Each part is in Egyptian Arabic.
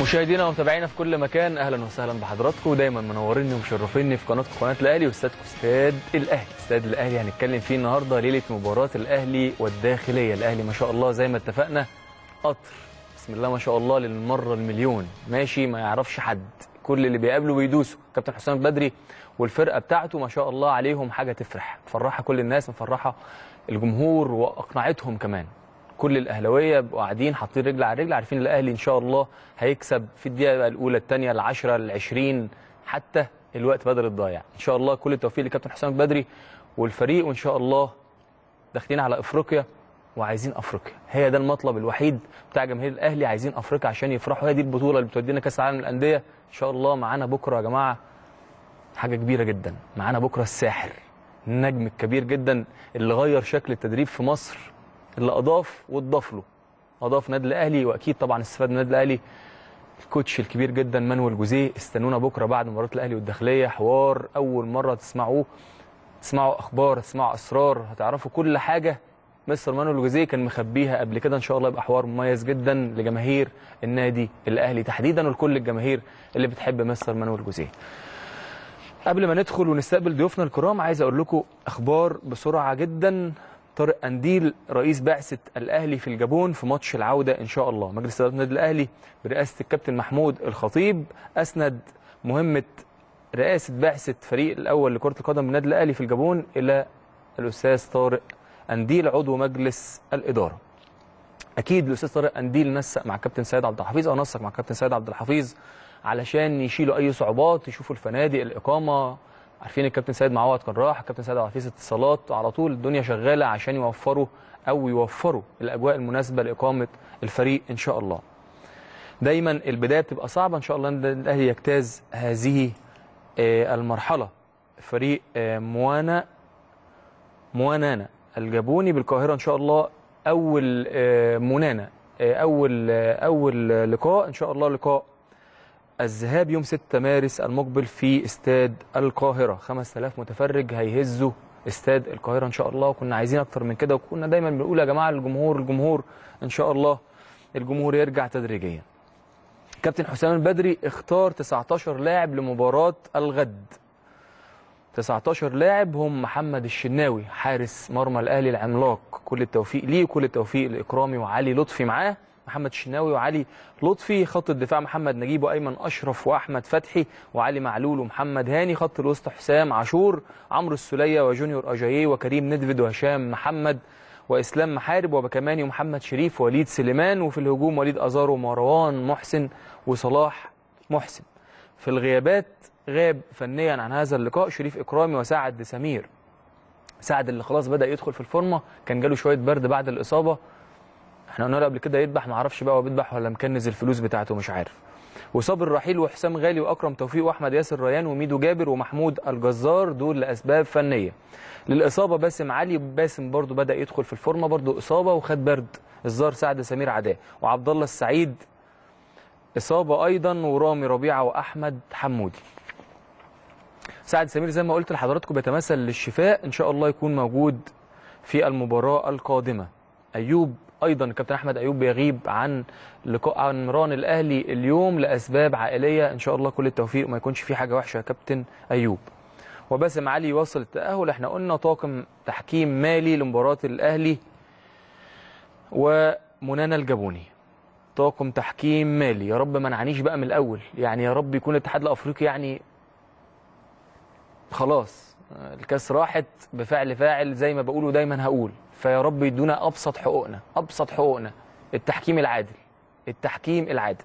مشاهدينا ومتابعينا في كل مكان اهلا وسهلا بحضراتكم ودايما منوريني ومشرفيني في قناتكم قناه الاهلي واستادكم استاد الاهلي استاد الاهلي هنتكلم فيه النهارده ليله مباراه الاهلي والداخليه الاهلي ما شاء الله زي ما اتفقنا قطر بسم الله ما شاء الله للمره المليون ماشي ما يعرفش حد كل اللي بيقابله بيدوسوا كابتن حسام البدري والفرقه بتاعته ما شاء الله عليهم حاجه تفرح مفرحه كل الناس مفرحه الجمهور واقنعتهم كمان كل الاهلاويه بقوا قاعدين حاطين رجل على رجل عارفين الاهلي ان شاء الله هيكسب في الدقيقه الاولى الثانيه العشرة العشرين حتى الوقت بدل الضايع ان شاء الله كل التوفيق لكابتن حسام البدري والفريق وان شاء الله داخلين على افريقيا وعايزين افريقيا هي ده المطلب الوحيد بتاع جماهير الاهلي عايزين افريقيا عشان يفرحوا هي دي البطوله اللي بتودينا كاس العالم للانديه ان شاء الله معانا بكره يا جماعه حاجه كبيره جدا معانا بكره الساحر النجم الكبير جدا اللي غير شكل التدريب في مصر اللي اضاف واتضاف له اضاف نادي الاهلي واكيد طبعا استفاد من النادي الاهلي الكوتش الكبير جدا مانويل جوزيه استنونا بكره بعد مباراه الاهلي والداخليه حوار اول مره تسمعوه تسمعوا اخبار تسمعوا اسرار هتعرفوا كل حاجه مستر مانويل جوزيه كان مخبيها قبل كده ان شاء الله يبقى حوار مميز جدا لجماهير النادي الاهلي تحديدا ولكل الجماهير اللي بتحب مستر مانويل جوزيه قبل ما ندخل ونستقبل ضيوفنا الكرام عايز اقول لكم اخبار بسرعه جدا طارق انديل رئيس بعثه الاهلي في الجابون في ماتش العوده ان شاء الله مجلس اداره النادي الاهلي برئاسه الكابتن محمود الخطيب اسند مهمه رئاسه بعثه فريق الاول لكره القدم بالنادي الاهلي في الجابون الى الاستاذ طارق انديل عضو مجلس الاداره اكيد الاستاذ طارق انديل نسق مع الكابتن سيد عبد الحفيظ او نسق مع الكابتن سيد عبد الحفيظ علشان يشيلوا اي صعوبات يشوفوا الفنادق الاقامه عارفين الكابتن سيد معوض كان راح الكابتن سيد عبد الحفيظ اتصالات على طول الدنيا شغاله عشان يوفروا او يوفروا الاجواء المناسبه لاقامه الفريق ان شاء الله دايما البدايه بتبقى صعبه ان شاء الله الاهلي يجتاز هذه المرحله فريق موانا موانانا الجابوني بالقاهره ان شاء الله اول منانا اول اول لقاء ان شاء الله لقاء الذهاب يوم 6 مارس المقبل في استاد القاهره 5000 متفرج هيهزوا استاد القاهره ان شاء الله وكنا عايزين اكتر من كده وكنا دايما بنقول يا جماعه الجمهور الجمهور ان شاء الله الجمهور يرجع تدريجيا كابتن حسام البدري اختار 19 لاعب لمباراه الغد 19 لاعب هم محمد الشناوي حارس مرمى الاهلي العملاق كل التوفيق ليه وكل التوفيق لاكرامي وعلي لطفي معاه محمد الشناوي وعلي لطفي خط الدفاع محمد نجيب وايمن اشرف واحمد فتحي وعلي معلول ومحمد هاني خط الوسط حسام عاشور عمرو السوليه وجونيور اجاييه وكريم ندفد وهشام محمد واسلام محارب وبكماني ومحمد شريف ووليد سليمان وفي الهجوم وليد ازارو ومروان محسن وصلاح محسن في الغيابات غاب فنيا عن هذا اللقاء شريف اكرامي وسعد سمير سعد اللي خلاص بدا يدخل في الفورمه كان جاله شويه برد بعد الاصابه احنا قلنا له قبل كده يذبح ما اعرفش بقى هو بيذبح ولا مكنز الفلوس بتاعته مش عارف وصابر رحيل وحسام غالي واكرم توفيق واحمد ياسر ريان وميدو جابر ومحمود الجزار دول لاسباب فنيه للاصابه باسم علي باسم برضو بدا يدخل في الفورمه برضو اصابه وخد برد الزار سعد سمير عداه وعبد الله السعيد اصابه ايضا ورامي ربيعه واحمد حمودي سعد سمير زي ما قلت لحضراتكم بيتمثل للشفاء ان شاء الله يكون موجود في المباراه القادمه ايوب ايضا الكابتن احمد ايوب بيغيب عن لقاء عن مران الاهلي اليوم لاسباب عائليه ان شاء الله كل التوفيق وما يكونش في حاجه وحشه يا كابتن ايوب وباسم علي يواصل التاهل احنا قلنا طاقم تحكيم مالي لمباراه الاهلي ومنانا الجابوني طاقم تحكيم مالي يا رب ما نعانيش بقى من الاول يعني يا رب يكون الاتحاد الافريقي يعني خلاص الكاس راحت بفعل فاعل زي ما بقوله دايما هقول فيا رب يدونا ابسط حقوقنا ابسط حقوقنا التحكيم العادل التحكيم العادل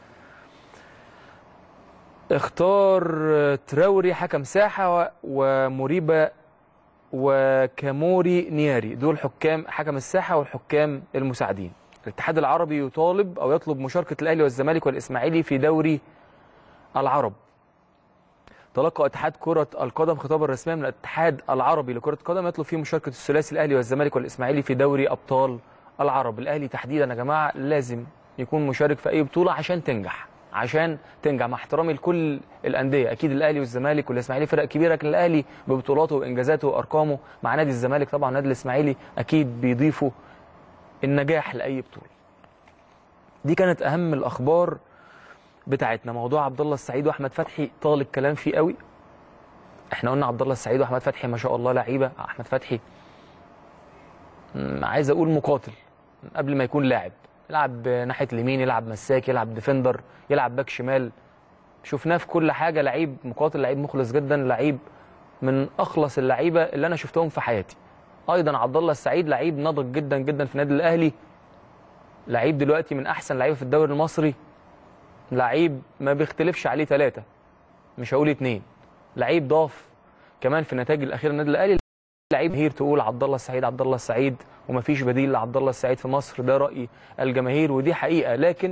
اختار تراوري حكم ساحه ومريبه وكاموري نياري دول حكام حكم الساحه والحكام المساعدين الاتحاد العربي يطالب او يطلب مشاركه الاهلي والزمالك والاسماعيلي في دوري العرب تلقى اتحاد كرة القدم خطابا رسميا من الاتحاد العربي لكرة القدم يطلب فيه مشاركة الثلاثي الأهلي والزمالك والإسماعيلي في دوري أبطال العرب، الأهلي تحديدا يا جماعة لازم يكون مشارك في أي بطولة عشان تنجح، عشان تنجح مع احترامي لكل الأندية، أكيد الأهلي والزمالك والإسماعيلي فرق كبيرة لكن الأهلي ببطولاته وإنجازاته وأرقامه مع نادي الزمالك طبعا نادي الإسماعيلي أكيد بيضيفوا النجاح لأي بطولة. دي كانت أهم الأخبار بتاعتنا موضوع عبد الله السعيد واحمد فتحي طال الكلام فيه قوي احنا قلنا عبد الله السعيد واحمد فتحي ما شاء الله لعيبه احمد فتحي م، عايز اقول مقاتل قبل ما يكون لاعب يلعب ناحيه اليمين يلعب مساك يلعب ديفندر يلعب باك شمال شفناه في كل حاجه لعيب مقاتل لعيب مخلص جدا لعيب من اخلص اللعيبه اللي انا شفتهم في حياتي ايضا عبد الله السعيد لعيب ناضج جدا جدا في النادي الاهلي لعيب دلوقتي من احسن لعيبه في الدوري المصري لعيب ما بيختلفش عليه ثلاثه مش هقول اتنين لعيب ضاف كمان في النتائج الاخيره النادي الاهلي لعيب هير تقول عبد الله السعيد عبد الله السعيد ومفيش بديل لعبد الله السعيد في مصر ده راي الجماهير ودي حقيقه لكن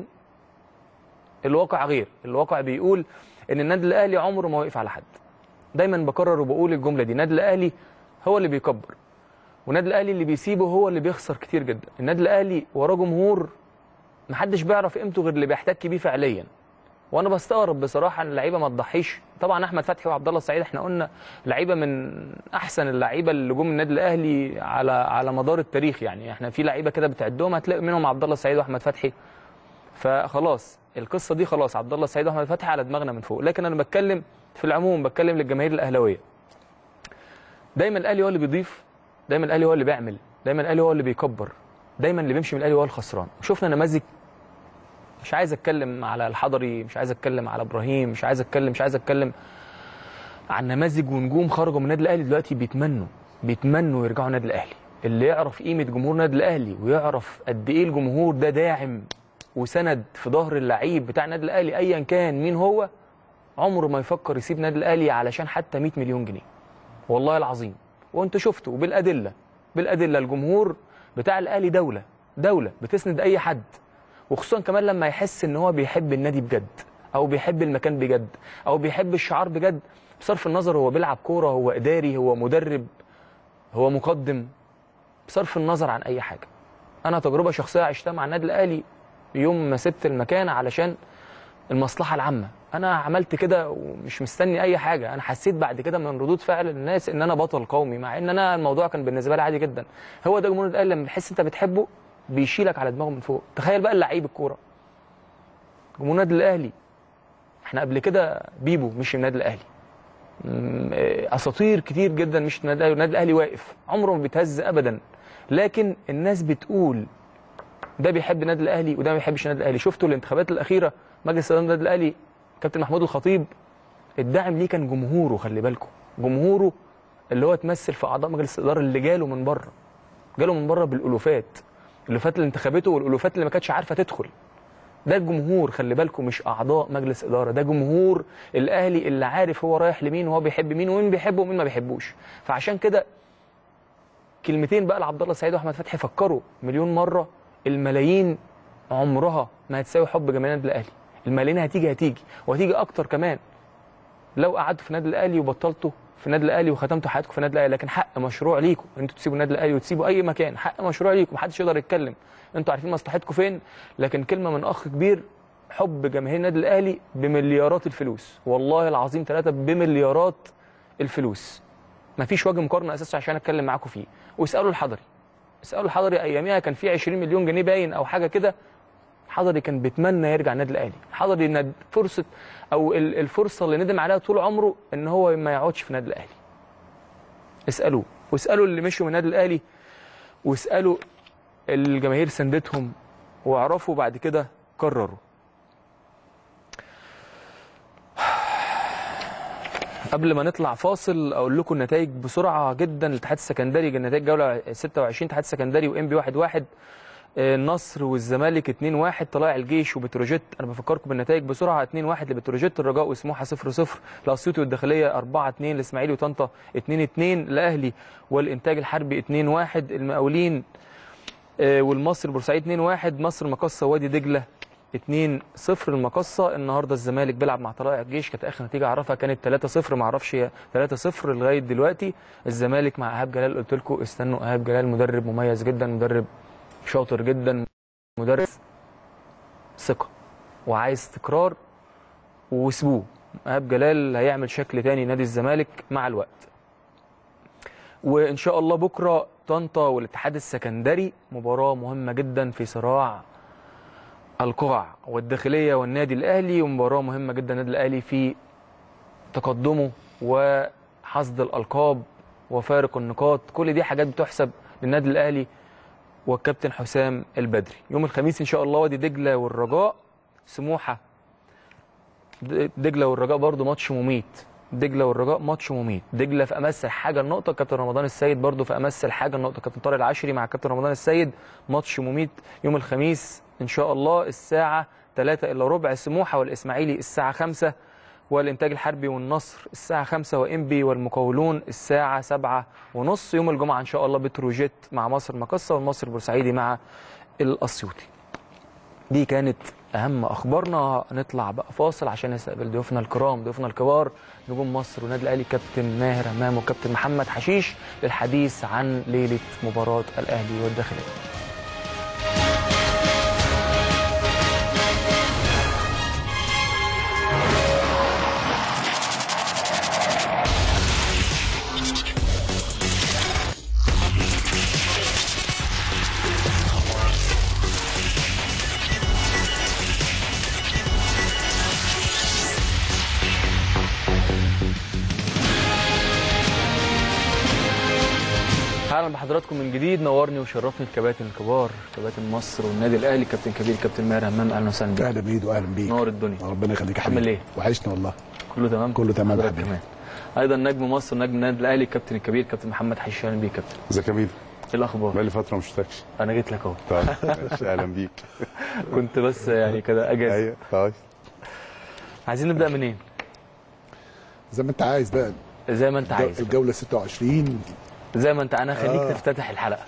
الواقع غير الواقع بيقول ان النادي الاهلي عمره ما وقف على حد دايما بكرر وبقول الجمله دي النادي الاهلي هو اللي بيكبر والنادي الاهلي اللي بيسيبه هو اللي بيخسر كتير جدا النادي الاهلي وراه جمهور محدش بيعرف قيمته غير اللي بيحتك بيه فعليا وانا بستغرب بصراحه ان اللعيبه ما تضحيش طبعا احمد فتحي وعبد الله السعيد احنا قلنا لعيبه من احسن اللعيبه اللي جم النادي الاهلي على على مدار التاريخ يعني احنا في لعيبه كده بتعدهم هتلاقي منهم عبد الله السعيد واحمد فتحي فخلاص القصه دي خلاص عبد الله السعيد واحمد فتحي على دماغنا من فوق لكن انا بتكلم في العموم بتكلم للجماهير الاهلاويه دايما الاهلي هو اللي بيضيف دايما الاهلي هو اللي بيعمل دايما الاهلي هو اللي بيكبر دايما اللي بيمشي من الاهلي هو الخسران شفنا نماذج مش عايز اتكلم على الحضري مش عايز اتكلم على ابراهيم مش عايز اتكلم مش عايز اتكلم عن نماذج ونجوم خرجوا من النادي الاهلي دلوقتي بيتمنوا بيتمنوا يرجعوا النادي الاهلي اللي يعرف قيمه جمهور النادي الاهلي ويعرف قد ايه الجمهور ده داعم وسند في ظهر اللعيب بتاع النادي الاهلي ايا كان مين هو عمره ما يفكر يسيب النادي الاهلي علشان حتى 100 مليون جنيه والله العظيم وانتوا شفتوا بالادله بالادله الجمهور بتاع الاهلي دوله دوله بتسند اي حد وخصوصا كمان لما يحس ان هو بيحب النادي بجد او بيحب المكان بجد او بيحب الشعار بجد بصرف النظر هو بيلعب كوره هو اداري هو مدرب هو مقدم بصرف النظر عن اي حاجه انا تجربه شخصيه عشتها مع النادي الاهلي يوم ما سبت المكان علشان المصلحه العامه انا عملت كده ومش مستني اي حاجه انا حسيت بعد كده من ردود فعل الناس ان انا بطل قومي مع ان انا الموضوع كان بالنسبه لي عادي جدا هو ده جمهور الاهلي لما بتحس انت بتحبه بيشيلك على دماغه من فوق تخيل بقى اللعيب الكوره جمهور النادي الاهلي احنا قبل كده بيبو مش النادي الاهلي م- اساطير كتير جدا مش النادي الاهلي النادي الاهلي واقف عمره ما بيتهز ابدا لكن الناس بتقول ده بيحب النادي الاهلي وده ما بيحبش النادي الاهلي شفتوا الانتخابات الاخيره مجلس اداره النادي الاهلي كابتن محمود الخطيب الداعم ليه كان جمهوره خلي بالكم جمهوره اللي هو اتمثل في اعضاء مجلس الاداره اللي جاله من بره جاله من بره بالالوفات الالوفات اللي انتخبته والالوفات اللي ما كانتش عارفه تدخل ده الجمهور خلي بالكم مش اعضاء مجلس اداره ده جمهور الاهلي اللي عارف هو رايح لمين وهو بيحب مين ومين بيحبه ومين ما بيحبوش فعشان كده كلمتين بقى لعبد الله السعيد واحمد فتحي فكروا مليون مره الملايين عمرها ما هتساوي حب جماهير النادي الاهلي الملايين هتيجي هتيجي وهتيجي اكتر كمان لو قعدتوا في النادي الاهلي وبطلتوا في النادي الاهلي وختمتوا حياتكم في النادي الاهلي لكن حق مشروع ليكم ان انتوا تسيبوا النادي الاهلي وتسيبوا اي مكان حق مشروع ليكم محدش يقدر يتكلم انتوا عارفين مصلحتكم فين لكن كلمه من اخ كبير حب جماهير النادي الاهلي بمليارات الفلوس والله العظيم ثلاثه بمليارات الفلوس مفيش وجه مقارنه اساسا عشان اتكلم معاكم فيه واسالوا الحضري اسالوا الحضري اياميها كان في 20 مليون جنيه باين او حاجه كده حضري كان بيتمنى يرجع النادي الاهلي حضري ند فرصه او ال- الفرصه اللي ندم عليها طول عمره ان هو ما يقعدش في النادي الاهلي اسالوه واسالوا اللي مشوا من النادي الاهلي واسالوا الجماهير سندتهم واعرفوا بعد كده قرروا قبل ما نطلع فاصل اقول لكم النتائج بسرعه جدا الاتحاد السكندري النتائج جوله 26 اتحاد السكندري وام بي 1 1 النصر والزمالك 2-1 طلائع الجيش وبتروجيت انا بفكركم بالنتائج بسرعه 2-1 لبتروجيت الرجاء وسموحه 0-0 الاسيوطي والداخليه 4-2 الاسماعيلي وطنطا 2-2 الاهلي والانتاج الحربي 2-1 المقاولين آه، والمصري بورسعيد 2-1 مصر مقصه وادي دجله 2-0 المقصه النهارده الزمالك بيلعب مع طلائع الجيش كانت اخر نتيجه اعرفها كانت 3-0 ما اعرفش هي 3-0 لغايه دلوقتي الزمالك مع ايهاب جلال قلت لكم استنوا ايهاب جلال مدرب مميز جدا مدرب شاطر جدا مدرب ثقه وعايز تكرار وسبوه ايهاب جلال هيعمل شكل تاني نادي الزمالك مع الوقت وان شاء الله بكره طنطا والاتحاد السكندري مباراه مهمه جدا في صراع القاع والداخليه والنادي الاهلي ومباراه مهمه جدا النادي الاهلي في تقدمه وحصد الالقاب وفارق النقاط كل دي حاجات بتحسب للنادي الاهلي والكابتن حسام البدري يوم الخميس ان شاء الله وادي دجله والرجاء سموحه د- دجله والرجاء برضو ماتش مميت دجله والرجاء ماتش مميت دجله في امس الحاجه النقطه كابتن رمضان السيد برضو في امس الحاجه النقطه كابتن طارق العشري مع كابتن رمضان السيد ماتش مميت يوم الخميس ان شاء الله الساعه 3 الا ربع سموحه والاسماعيلي الساعه 5 والانتاج الحربي والنصر الساعه 5 وانبي والمقاولون الساعه 7 ونص يوم الجمعه ان شاء الله بتروجيت مع مصر مقصه والمصري البورسعيدي مع الاسيوطي دي كانت اهم اخبارنا نطلع بقى فاصل عشان نستقبل ضيوفنا الكرام ضيوفنا الكبار نجوم مصر والنادي الاهلي كابتن ماهر امام وكابتن محمد حشيش للحديث عن ليله مباراه الاهلي والداخليه اهلا بحضراتكم من جديد نورني وشرفني الكباتن الكبار كباتن مصر والنادي الاهلي كابتن كبير كابتن ماهر همام اهلا وسهلا بيك اهلا بيك واهلا بيك نور الدنيا ربنا يخليك يا عامل حبيبي ايه؟ وحشني والله كله تمام كله تمام يا حضرتك حبيبي. كمان ايضا نجم مصر نجم النادي الاهلي الكابتن الكبير كابتن محمد حشيش اهلا بيك كابتن ازيك يا ميدو ايه الاخبار بقالي فتره ما شفتكش انا جيت لك اهو طيب ماشي، اهلا بيك كنت بس يعني كده اجازه ايوه طيب عايزين نبدا منين زي ما انت عايز بقى زي ما انت عايز الجوله 26 زي ما انت انا خليك آه. تفتتح الحلقه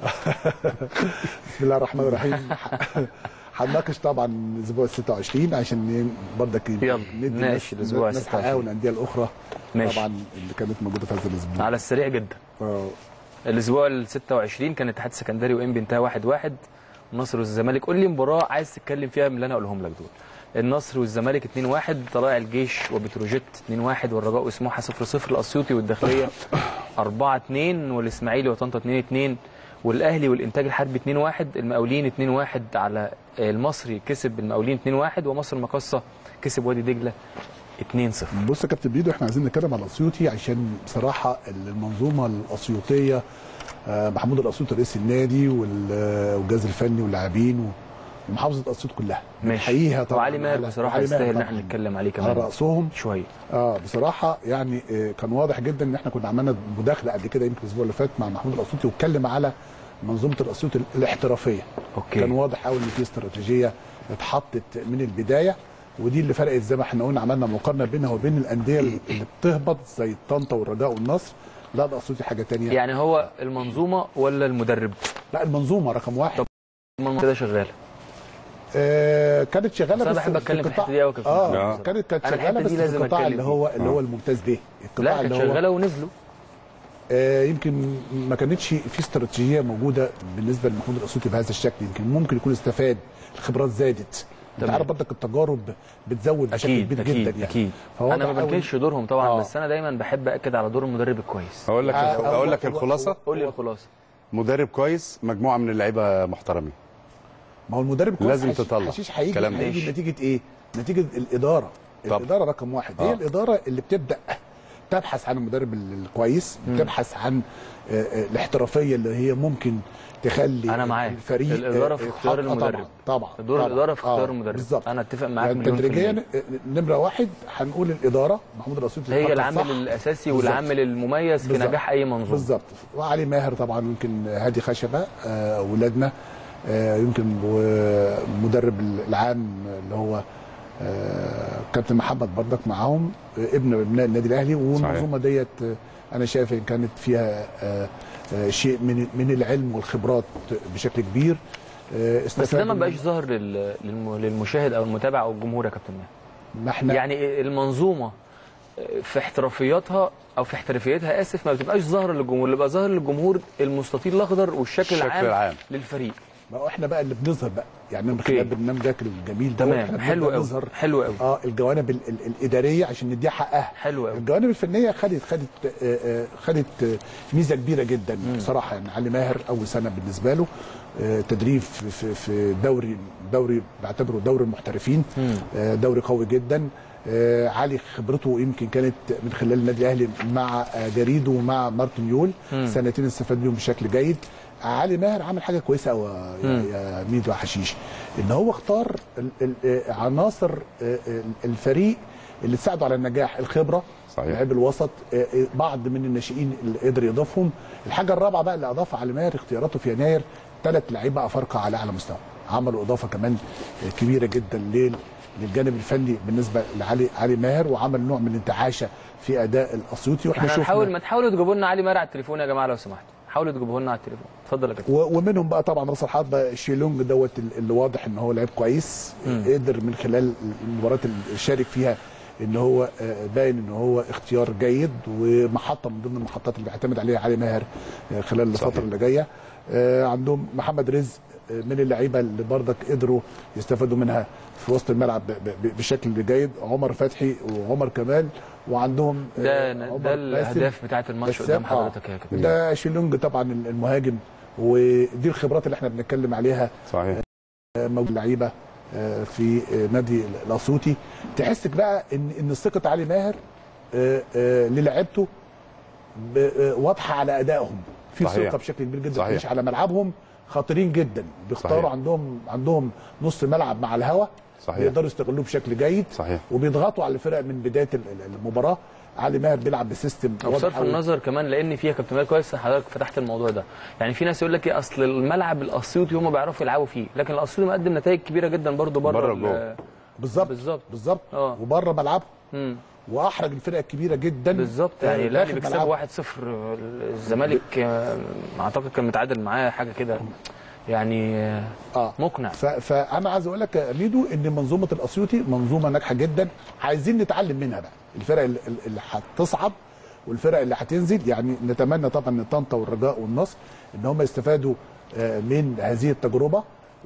بسم الله الرحمن الرحيم هنناقش طبعا الاسبوع 26 عشان برضك يلا، ندي نناقش الناس- الأسبوع الناس 26. حقها والانديه الاخرى ماشي. طبعا اللي كانت موجوده في هذا الاسبوع على السريع جدا آه، الاسبوع ال 26 كان اتحاد السكندري وانبي انتهى 1 1 النصر والزمالك قول لي مباراه عايز تتكلم فيها من اللي انا اقولهم لك دول النصر والزمالك 2 1 طلائع الجيش وبتروجيت 2 1 والرجاء وسموحه 0 0 الاسيوطي والداخليه 4 2 والاسماعيلي وطنطا 2 2 والاهلي والانتاج الحربي 2 1 المقاولين 2 1 على المصري كسب المقاولين 2 1 ومصر المقاصه كسب وادي دجله 2 0 بص يا كابتن بيدو احنا عايزين نتكلم على الاسيوطي عشان بصراحه المنظومه الاسيوطيه آه، محمود الاسيوطي رئيس النادي وال- والجهاز الفني واللاعبين و- ومحافظه اسيوط كلها ماشي بنحييها طبعا وعلي ماهر على- بصراحه وعلي ماهر يستاهل ان طبعاً. احنا نتكلم عليه على كمان راسهم شويه اه بصراحه يعني آه، كان واضح جدا ان احنا كنا عملنا مداخله قبل كده يمكن الاسبوع اللي فات مع محمود الاسيوطي واتكلم على منظومه الاسيوطي الاحترافيه اوكي كان واضح قوي ان في استراتيجيه اتحطت من البدايه ودي اللي فرقت زي ما احنا قلنا عملنا مقارنه بينها وبين الانديه اللي بتهبط زي طنطا والرجاء والنصر لا الاسيوطي حاجه تانية يعني هو المنظومه ولا المدرب لا المنظومه رقم واحد المنظومه كده شغاله آه كانت شغاله بس أنا بس بحب أتكلم في القطاع- الحتة دي أوي كابتن اه محمد. كانت كانت أنا شغاله الحتة بس دي في لازم القطاع أتكلم اللي هو فيه. اللي هو الممتاز به القطاع لا كانت اللي هو شغاله ونزلوا آه، يمكن ما كانتش في استراتيجيه موجوده بالنسبه لمحمود الاسيوطي بهذا الشكل يمكن ممكن يكون استفاد الخبرات زادت انت تمام. عارف برضك التجارب بتزود بشكل اكيد كبير اكيد جدا يعني اكيد فواضح انا ما قوي- بنكرش دورهم طبعا آه. بس انا دايما بحب اكد على دور المدرب الكويس اقول لك آه، اقول لك هو- الخلاصه قول لي الخلاصه مدرب كويس مجموعه من اللعيبه محترمين ما هو المدرب كويس لازم حشيش- تطلع. حشيش هيجي كلام هيجي ماشي. نتيجه ايه؟ نتيجه الاداره طبعا. الاداره رقم واحد هي آه. الاداره اللي بتبدا تبحث عن المدرب الكويس بتبحث عن آه، آه، الاحترافيه اللي هي ممكن تخلي أنا معاك. الفريق الإدارة آه، في آه، اختيار آه، المدرب. طبعا طبعا دور طبعاً. الاداره في اختيار آه، المدرب بالظبط انا اتفق معاك يعني مليون في تدريجيا المية. آه، نمره واحد هنقول الاداره محمود الاسيوطي هي الخط العامل الصح. الاساسي بالظبط. والعامل المميز في بالظبط. نجاح اي منظومه بالظبط وعلي ماهر طبعا يمكن هادي خشبه آه، ولادنا آه، يمكن ومدرب العام اللي هو آه، كابتن محمد بردك معاهم آه، ابن من ابناء النادي الاهلي والمنظومه ديت آه، انا شايف ان كانت فيها آه، آه، شيء من من العلم والخبرات بشكل كبير آه، بس ده استفاد ما من- بقاش ظاهر لل- للم- للمشاهد او المتابع او الجمهور يا كابتن ماهر ما احنا يعني المنظومه في احترافياتها او في احترافيتها اسف ما بتبقاش ظاهره للجمهور اللي بقى ظاهر للجمهور المستطيل الاخضر والشكل الشكل العام, العام. للفريق ما هو احنا بقى اللي بنظهر بقى يعني من أوكي. خلال برنامجك الجميل ده تمام إحنا حلو بنبدأ قوي نظهر حلو قوي اه الجوانب ال ال الاداريه عشان نديها حقها حلو قوي الجوانب الفنيه خدت خدت آه، آه، خدت آه، ميزه كبيره جدا بصراحه يعني علي ماهر اول سنه بالنسبه له آه، تدريب في- في في دوري دوري بعتبره دوري المحترفين آه، دوري قوي جدا آه، علي خبرته يمكن كانت من خلال النادي الاهلي مع آه، جريدو ومع مارتن يول سنتين استفاد بيهم بشكل جيد علي ماهر عمل حاجه كويسه قوي يا يا ميدو حشيش ان هو اختار ال- ال- آه، عناصر آه، آه، الفريق اللي تساعده على النجاح الخبره صحيح. لعيب الوسط آه، آه، بعض من الناشئين اللي قدر يضيفهم الحاجه الرابعه بقى اللي اضافها علي ماهر اختياراته في يناير ثلاث لعيبه افارقه على اعلى مستوى عملوا اضافه كمان آه، كبيره جدا لل للجانب الفني بالنسبه لعلي علي ماهر وعمل نوع من الانتعاشه في اداء الاسيوطي واحنا احنا شفنا هنحاول ما تحاولوا تجيبوا لنا علي ماهر على التليفون يا جماعه لو سمحتوا حاولوا تجيبوه لنا على التليفون اتفضل يا كابتن و- ومنهم بقى طبعا راس الحربه شيلونج دوت اللي واضح ان هو لعيب كويس قدر من خلال المباريات اللي شارك فيها ان هو آه، باين ان هو اختيار جيد ومحطه من ضمن المحطات اللي بيعتمد عليها علي ماهر آه، خلال الفتره صحيح. اللي جايه آه، عندهم محمد رزق آه، من اللعيبه اللي برضك قدروا يستفادوا منها في وسط الملعب ب- ب- بشكل جيد عمر فتحي وعمر كمال وعندهم ده آه، ده عمر باسم. الاهداف بتاعه الماتش بس- قدام آه. حضرتك يا كابتن ده شيلونج طبعا المهاجم ودي الخبرات اللي احنا بنتكلم عليها صحيح موجود لعيبه آه، في آه، نادي الاسيوطي تحسك بقى ان ان ثقه علي ماهر آه، آه، للاعيبته ب- آه، واضحه على ادائهم في صحيح. ثقه بشكل كبير جدا صحيح. مش على ملعبهم خطيرين جدا بيختاروا صحيح. عندهم عندهم نص ملعب مع الهوا صحيح. بيقدروا يستغلوه بشكل جيد صحيح. وبيضغطوا على الفرق من بدايه ال- ال- المباراه علي ماهر بيلعب بسيستم او واضح بصرف أوي. النظر كمان لان فيها كابتن ماهر كويس حضرتك فتحت الموضوع ده يعني في ناس يقول لك ايه اصل الملعب الاسيوطي هم بيعرفوا يلعبوا فيه لكن الاسيوطي مقدم نتائج كبيره جدا برضه بره بره ال- جوه. بالظبط بالظبط. بالظبط آه. وبره ملعبهم مم. واحرج الفرق الكبيره جدا بالظبط آه، يعني الاهلي داخل بيكسبوا ملعبه. 1-0 الزمالك آه، اعتقد كان متعادل معاه حاجه كده يعني آه، اه مقنع ف... فانا عايز اقول لك يا ميدو ان منظومه الاسيوطي منظومه ناجحه جدا عايزين نتعلم منها بقى الفرق اللي, اللي هتصعد والفرق اللي هتنزل يعني نتمنى طبعا ان طنطا والرجاء والنصر ان هم يستفادوا آه، من هذه التجربه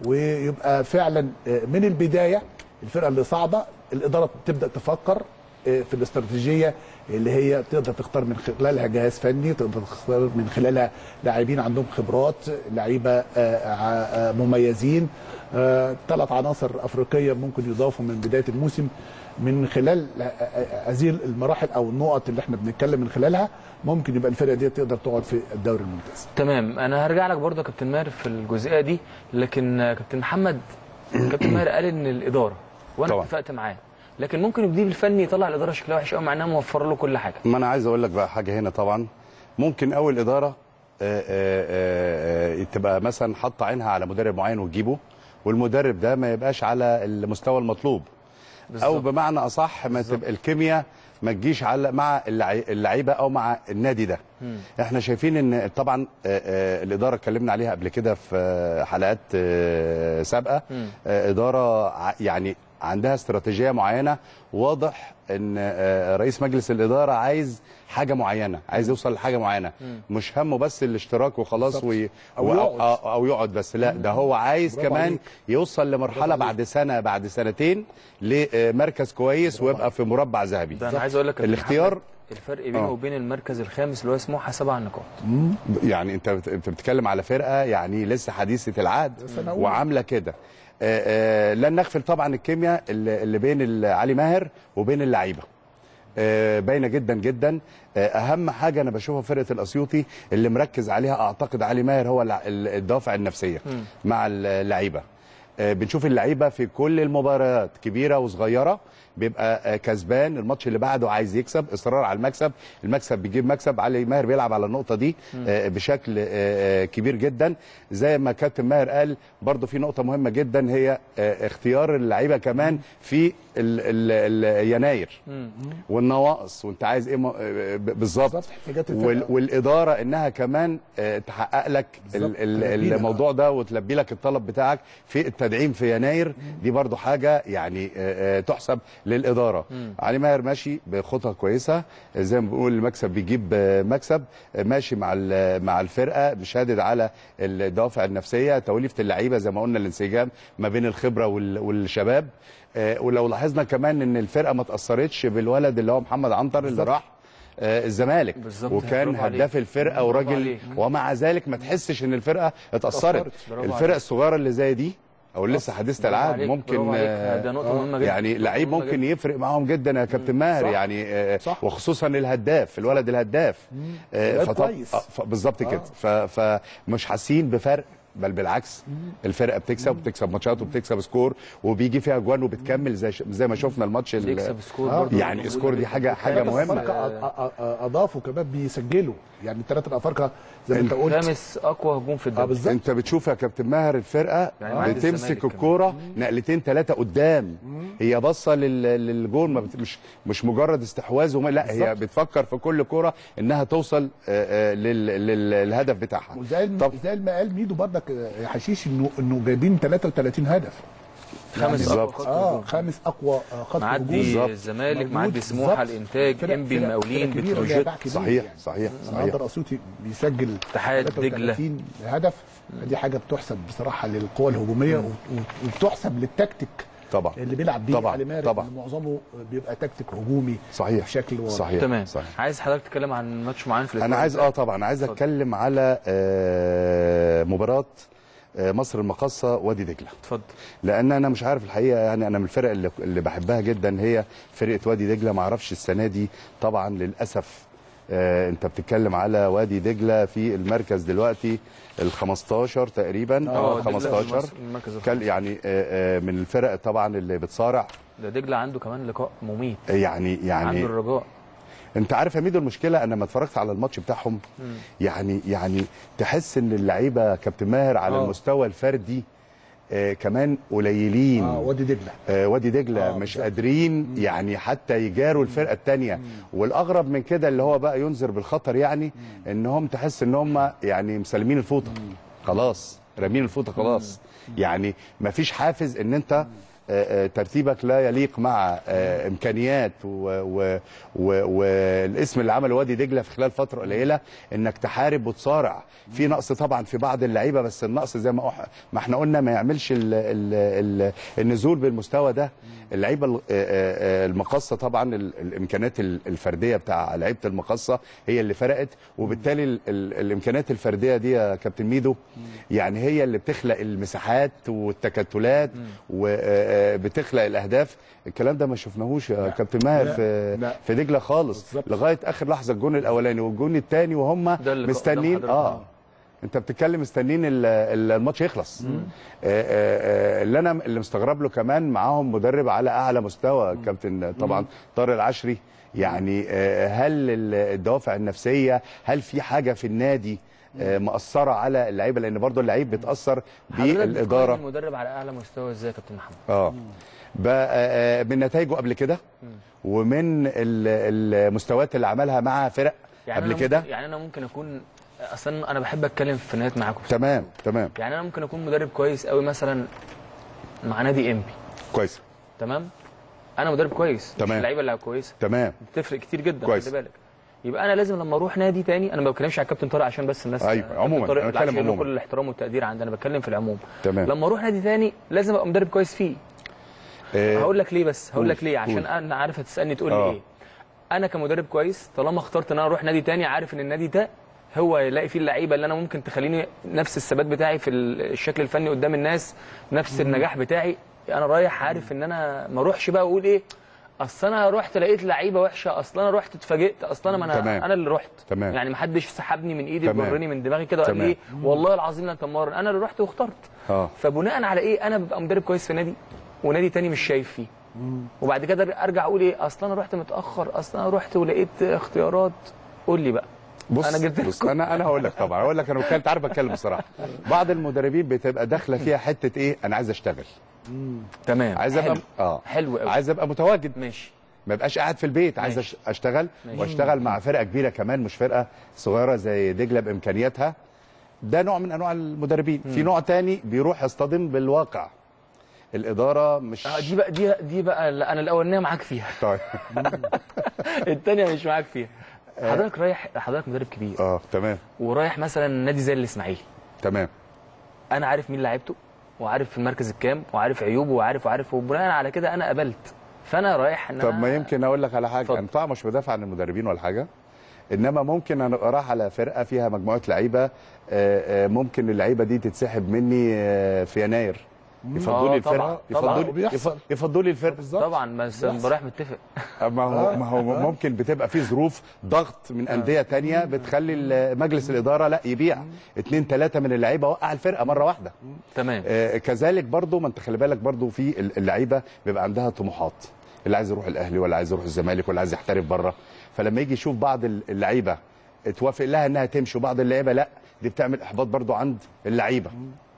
ويبقى فعلا آه، من البدايه الفرقه اللي صاعده الاداره تبدا تفكر آه، في الاستراتيجيه اللي هي تقدر تختار من خلالها جهاز فني تقدر تختار من خلالها لاعبين عندهم خبرات لعيبه آه، ع- آه، مميزين ثلاث عناصر افريقيه ممكن يضافوا من بدايه الموسم من خلال آه، آه، هذه المراحل او النقط اللي احنا بنتكلم من خلالها ممكن يبقى الفرقه دي تقدر تقعد في الدوري الممتاز تمام انا هرجع لك برضه يا كابتن ماهر في الجزئيه دي لكن آه، كابتن محمد كابتن ماهر قال ان الاداره وانا طبعا. اتفقت معاه لكن ممكن المدير الفني يطلع الاداره شكلها وحش قوي مع انها موفره له كل حاجه ما انا عايز اقول لك بقى حاجه هنا طبعا ممكن اول اداره آه، آه، آه، آه، تبقى مثلا حاطه عينها على مدرب معين وتجيبه والمدرب ده ما يبقاش على المستوى المطلوب او بالظبط. بمعنى اصح ما تبقى الكيمياء ما تجيش على مع اللعي- اللعيبه او مع النادي ده احنا شايفين ان طبعا آه، آه، الاداره اتكلمنا عليها قبل كده في آه، حلقات آه، سابقه آه، اداره ع- يعني عندها استراتيجيه معينه واضح ان آه، رئيس مجلس الاداره عايز حاجه معينه عايز يوصل لحاجه معينه مش همه بس الاشتراك وخلاص بالظبط. وي... أو و- يقعد. أو, او يقعد بس لا ده هو عايز برافو كمان عليك. يوصل لمرحله برافو بعد سنه بعد سنتين لمركز كويس ويبقى في مربع ذهبي ده انا عايز اقول لك يا كابتن الاختيار محمد، الفرق بينه آه. وبين المركز الخامس اللي هو سموحه سبع نقاط يعني انت بت- انت بتتكلم على فرقه يعني لسه حديثه العهد سنة أولى. وعامله كده آه، آه، لن نغفل طبعا الكيمياء اللي اللي بين ال- علي ماهر وبين اللعيبه آه، باينه جدا جدا آه، اهم حاجه انا بشوفها فرقه الاسيوطي اللي مركز عليها اعتقد علي ماهر هو الع- ال- الدوافع النفسيه مع اللعيبه آه، بنشوف اللعيبه في كل المباريات كبيره وصغيره بيبقى آه، كسبان الماتش اللي بعده عايز يكسب اصرار على المكسب المكسب بيجيب مكسب علي ماهر بيلعب على النقطه دي آه، بشكل آه، آه، كبير جدا زي ما كابتن ماهر قال برضو في نقطه مهمه جدا هي آه، اختيار اللعيبه كمان في ال ال ال يناير مم. والنواقص وانت عايز ايه م- ب- بالظبط بالظبط احتياجات الفرقة. وال والاداره انها كمان آه، تحقق لك ال- بالظبط، ال- تلبينا. الموضوع ده وتلبي لك الطلب بتاعك في التدعيم في يناير دي برضو حاجه يعني آه، آه، تحسب للاداره علي ماهر ماشي بخطى كويسه آه، زي ما بنقول المكسب بيجيب آه، مكسب آه، ماشي مع ال- مع الفرقه مشدد على الدوافع النفسيه توليفه اللعيبه زي ما قلنا الانسجام ما بين الخبره وال- والشباب آه، ولو لاحظنا كمان ان الفرقه ما تاثرتش بالولد اللي هو محمد عنتر اللي بالظبط. راح آه، الزمالك بالظبط. وكان برافو عليك. هداف الفرقه برافو وراجل عليك. ومع ذلك ما تحسش ان الفرقه اتاثرت اتأثرت. برافو الفرق عليك. الصغيره اللي زي دي او لسه حديثه برافو العهد عليك، ممكن برافو عليك. آه، ده نقطة آه، مهمة جدا يعني لعيب نقطة مهمة ممكن جدا. يفرق معاهم جدا يا كابتن ماهر صح. يعني آه، صح. وخصوصا الهداف الولد الهداف آه، لعيب فطب- كويس. آه، ف- بالظبط كده آه. ف- فمش حاسين بفرق بل بالعكس الفرقه بتكسب وبتكسب ماتشات وبتكسب سكور وبيجي فيها اجوان وبتكمل زي زي ما شفنا الماتش ال- يكسب سكور آه. برضه. يعني سكور دي حاجه حاجه ثلاثة مهمه أفارقة أ- أ- أ- اضافوا كمان بيسجلوا يعني الثلاثه الافارقه زي ما انت قلت خامس اقوى هجوم في اه الدوري بالظبط انت بتشوف يا كابتن ماهر الفرقه يعني معدي بتمسك الزمالك كمان. الكوره نقلتين ثلاثه قدام هي باصه لل- للجول ما بت... مش مش مجرد استحواذ وما لا هي بالظبط. بتفكر في كل كوره انها توصل آه، آه، لل... لل... للهدف بتاعها وزي الم- طب زي ما قال ميدو برضك آه، يا حشيش انه انه جايبين 33 هدف خامس اقوى بالظبط. خط اه هجوم خامس اقوى آه، خط معدي هجوم الزمالك موجود معدي سموحه بالظبط. الانتاج فرق- انبي فرق- المقاولين فرق كبيرة بتروجيت ولعبها كبير صحيح يعني. صحيح النهارده صحيح الاسيوطي بيسجل اتحاد 33 هدف دي حاجه بتحسب بصراحه للقوى الهجوميه و- و- وبتحسب للتكتيك طبعا اللي بيلعب بيه طبعاً، علي ماهر طبعاً. اللي معظمه بيبقى تكتيك هجومي صحيح بشكل واضح صحيح تمام صحيح عايز حضرتك تتكلم عن ماتش معين في الاسبوع انا عايز اللي اه فات؟ طبعا عايز اتفضل. اتكلم على آه، مباراه آه، مصر المقاصه وادي دجله اتفضل لان انا مش عارف الحقيقه يعني انا من الفرق اللي, اللي بحبها جدا هي فرقه وادي دجله ما اعرفش السنه دي طبعا للاسف آه انت بتتكلم على وادي دجله في المركز دلوقتي ال 15 تقريبا اه اه دجلة 15 مصر- المركز كان الخامس. يعني آه آه من الفرق طبعا اللي بتصارع ده دجله عنده كمان لقاء مميت يعني عنده يعني الرجاء انت عارف يا ميدو المشكله انا لما اتفرجت على الماتش بتاعهم يعني يعني تحس ان اللعيبه كابتن ماهر على آه. المستوى الفردي آه كمان قليلين اه وادي دجله آه، وادي دجله آه، مش بالظبط. قادرين يعني حتى يجاروا الفرقه الثانيه والاغرب من كده اللي هو بقى ينذر بالخطر يعني انهم تحس ان هم يعني مسلمين الفوطه خلاص رامين الفوطه خلاص يعني ما فيش حافز ان انت آه، آه، ترتيبك لا يليق مع آه، امكانيات و- و- و- والاسم اللي عمله وادي دجله في خلال فتره قليله انك تحارب وتصارع في نقص طبعا في بعض اللعيبه بس النقص زي ما أح- ما احنا قلنا ما يعملش ال ال ال النزول بالمستوى ده اللعيبه ال- آه، آه، المقصه طبعا ال- الامكانيات ال- الفرديه بتاع لعيبه المقصه هي اللي فرقت وبالتالي ال- ال- الامكانيات الفرديه دي يا كابتن ميدو يعني هي اللي بتخلق المساحات والتكتلات وبتخلق الاهداف الكلام ده ما شفناهوش يا كابتن ماهر لا، في لا. في دجله خالص بالظبط. لغايه اخر لحظه الجون الاولاني والجون الثاني وهم ده اللي مستنين قدام اه حضرتك. انت بتتكلم مستنين ال- ال- الماتش يخلص آه، آه، آه، اللي انا اللي مستغرب له كمان معاهم مدرب على اعلى مستوى كابتن طبعا طارق العشري يعني آه، هل ال- الدوافع النفسيه هل في حاجه في النادي آه، مأثره على اللعيبه لان برضو اللعيب بيتاثر حضرتك بالاداره بتقيم المدرب على اعلى مستوى ازاي يا كابتن محمد اه بقى آه، من نتائجه قبل كده ومن ال- المستويات اللي عملها مع فرق يعني قبل أنا كده ممكن- يعني انا ممكن اكون اصلا انا بحب اتكلم في فنيات معاكم تمام تمام يعني انا ممكن اكون مدرب كويس قوي مثلا مع نادي انبي كويس تمام انا مدرب كويس مش تمام. اللعيبه اللي كويسه تمام بتفرق كتير جدا كويس. خلي بالك يبقى انا لازم لما اروح نادي تاني انا ما بتكلمش على الكابتن طارق عشان بس الناس أيوة، كابتن عموماً، طارق أنا بالعكس بتكلم له عموماً. كل الاحترام والتقدير عندنا انا بتكلم في العموم تمام. لما اروح نادي تاني لازم ابقى مدرب كويس فيه آه، هقول لك ليه بس هقول قول، لك ليه عشان قول. انا عارف هتسالني تقول لي آه. ايه انا كمدرب كويس طالما اخترت ان انا اروح نادي تاني عارف ان النادي ده هو يلاقي فيه اللعيبه اللي انا ممكن تخليني نفس الثبات بتاعي في الشكل الفني قدام الناس نفس النجاح بتاعي انا رايح عارف ان انا ما اروحش بقى واقول ايه اصل انا رحت لقيت لعيبه وحشه اصل انا رحت اتفاجئت اصل انا ما انا تمام. انا اللي رحت تمام. يعني ما حدش سحبني من ايدي تمام. وجرني من دماغي كده وقال لي تمام. ايه والله العظيم لا انت مرن انا اللي رحت واخترت اه فبناء على ايه انا ببقى مدرب كويس في نادي ونادي تاني مش شايف فيه وبعد كده ارجع اقول ايه اصل انا رحت متاخر اصل انا رحت ولقيت اختيارات قول لي بقى بص أنا جبت بص لكم. انا انا هقول لك طبعا هقول لك انا كنت عارف اتكلم بصراحه بعض المدربين بتبقى داخله فيها حته ايه انا عايز اشتغل تمام عايز ابقى حلو. اه حلو قوي عايز ابقى متواجد ماشي ما بقاش قاعد في البيت عايز ماشي. أش- اشتغل ماشي. واشتغل مع فرقه كبيره كمان مش فرقه صغيره زي دجله بامكانياتها ده نوع من انواع المدربين في نوع تاني بيروح يصطدم بالواقع الاداره مش آه، دي بقى دي دي بقى لا، انا الاولانيه معاك فيها طيب الثانيه مش معاك فيها حضرتك رايح حضرتك مدرب كبير اه تمام ورايح مثلا نادي زي الاسماعيلي تمام انا عارف مين لعيبته وعارف في المركز الكام وعارف عيوبه وعارف وعارف وبناء على كده انا قبلت فانا رايح ان طب أنا- ما يمكن اقول لك على حاجه اتفضل. انا طبعا مش بدافع عن المدربين ولا حاجه انما ممكن انا ابقى رايح على فرقه فيها مجموعه لعيبه آه، آه، ممكن اللعيبه دي تتسحب مني آه، في يناير يفضلوا آه، لي الفرقه طبعاً، طبعاً. يفضلوا وبيحصل. يفضلوا لي الفرقه بالظبط طبعا بس بيحصل. رايح متفق ما هو ما هو ممكن بتبقى في ظروف ضغط من انديه تانية بتخلي ال- مجلس الاداره لا يبيع اتنين تلاته من اللعيبه وقع الفرقه مره واحده تمام آه، كذلك برضو ما انت خلي بالك برضو في ال- اللعيبه بيبقى عندها طموحات اللي عايز يروح الاهلي ولا عايز يروح الزمالك ولا عايز يحترف بره فلما يجي يشوف بعض ال- اللعيبه توافق لها انها تمشي وبعض اللعيبه لا دي بتعمل احباط برضو عند اللعيبه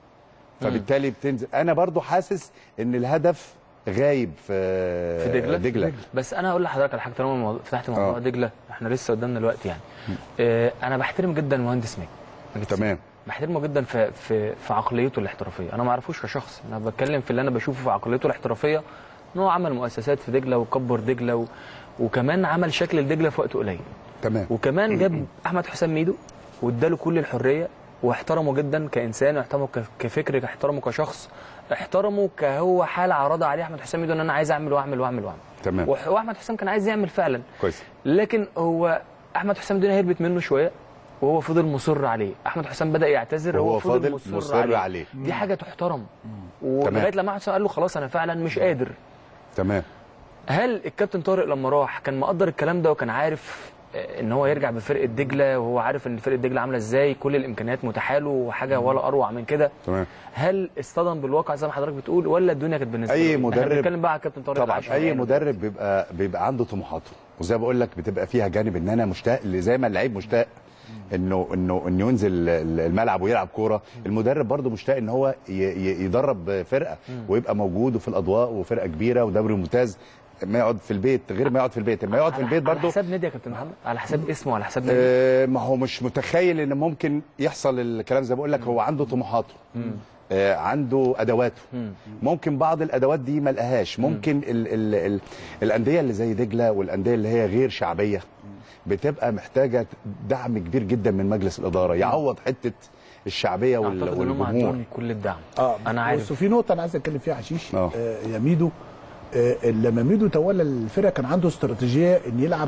فبالتالي بتنزل انا برضو حاسس ان الهدف غايب في في دجلة؟ دجله بس انا هقول لحضرتك على حاجه طالما الموضوع- فتحت موضوع آه. دجله احنا لسه قدامنا الوقت يعني آه انا بحترم جدا المهندس ماجد ماجد تمام بحترمه جدا في في في عقليته الاحترافيه انا ما اعرفوش كشخص انا بتكلم في اللي انا بشوفه في عقليته الاحترافيه ان هو عمل مؤسسات في دجله وكبر دجله و... وكمان عمل شكل لدجله في وقت قليل تمام وكمان جاب احمد حسام ميدو واداله كل الحريه واحترمه جدا كانسان واحترمه ك- كفكر احترمه كشخص احترمه كهو حاله عرضها عليه احمد حسام ميدو ان انا عايز اعمل واعمل واعمل واعمل تمام وح- واحمد حسام كان عايز يعمل فعلا كويس لكن هو احمد حسام الدنيا هربت منه شويه وهو فضل مصر عليه احمد حسام بدا يعتذر وهو وهو فضل, فاضل مصر, مصر عليه. عليه. دي حاجه تحترم تمام. ولغايه لما احمد حسام قال له خلاص انا فعلا مش قادر تمام هل الكابتن طارق لما راح كان مقدر الكلام ده وكان عارف آه، ان هو يرجع بفرقه دجله وهو عارف ان فرقه دجله عامله ازاي كل الامكانيات متاحه له وحاجه ولا اروع من كده تمام هل اصطدم بالواقع زي ما حضرتك بتقول ولا الدنيا كانت بالنسبه أي له إيه؟ مدرب- احنا بنتكلم بقى على الكابتن طارق طبعا العاشر اي يعني. مدرب بيبقى بيبقى عنده طموحاته وزي ما بقول لك بتبقى فيها جانب ان انا مشتاق اللي زي ما اللعيب مشتاق انه انه انه ينزل ال- الملعب ويلعب كوره المدرب برضه مشتاق ان هو ي- ي- يدرب فرقه ويبقى موجود وفي الاضواء وفرقه كبيره ودوري ممتاز ما يقعد في البيت غير ما يقعد في البيت لما يقعد في على- البيت على برضه حساب نادي يا كابتن محمد على حساب اسمه على حساب نادي آه، ما هو مش متخيل ان ممكن يحصل الكلام زي ما بقول لك هو عنده طموحاته آه، عنده ادواته ممكن بعض الادوات دي ما لقاهاش ممكن ال ال ال الانديه اللي زي دجله والانديه اللي هي غير شعبيه بتبقى محتاجه دعم كبير جدا من مجلس الاداره يعوض حته الشعبيه وال- اعتقد ان هم والجمهور عندهم كل الدعم اه انا عارف بص في نقطه انا عايز اتكلم فيها حشيش آه. آه يا ميدو آه لما ميدو تولى الفرقه كان عنده استراتيجيه ان يلعب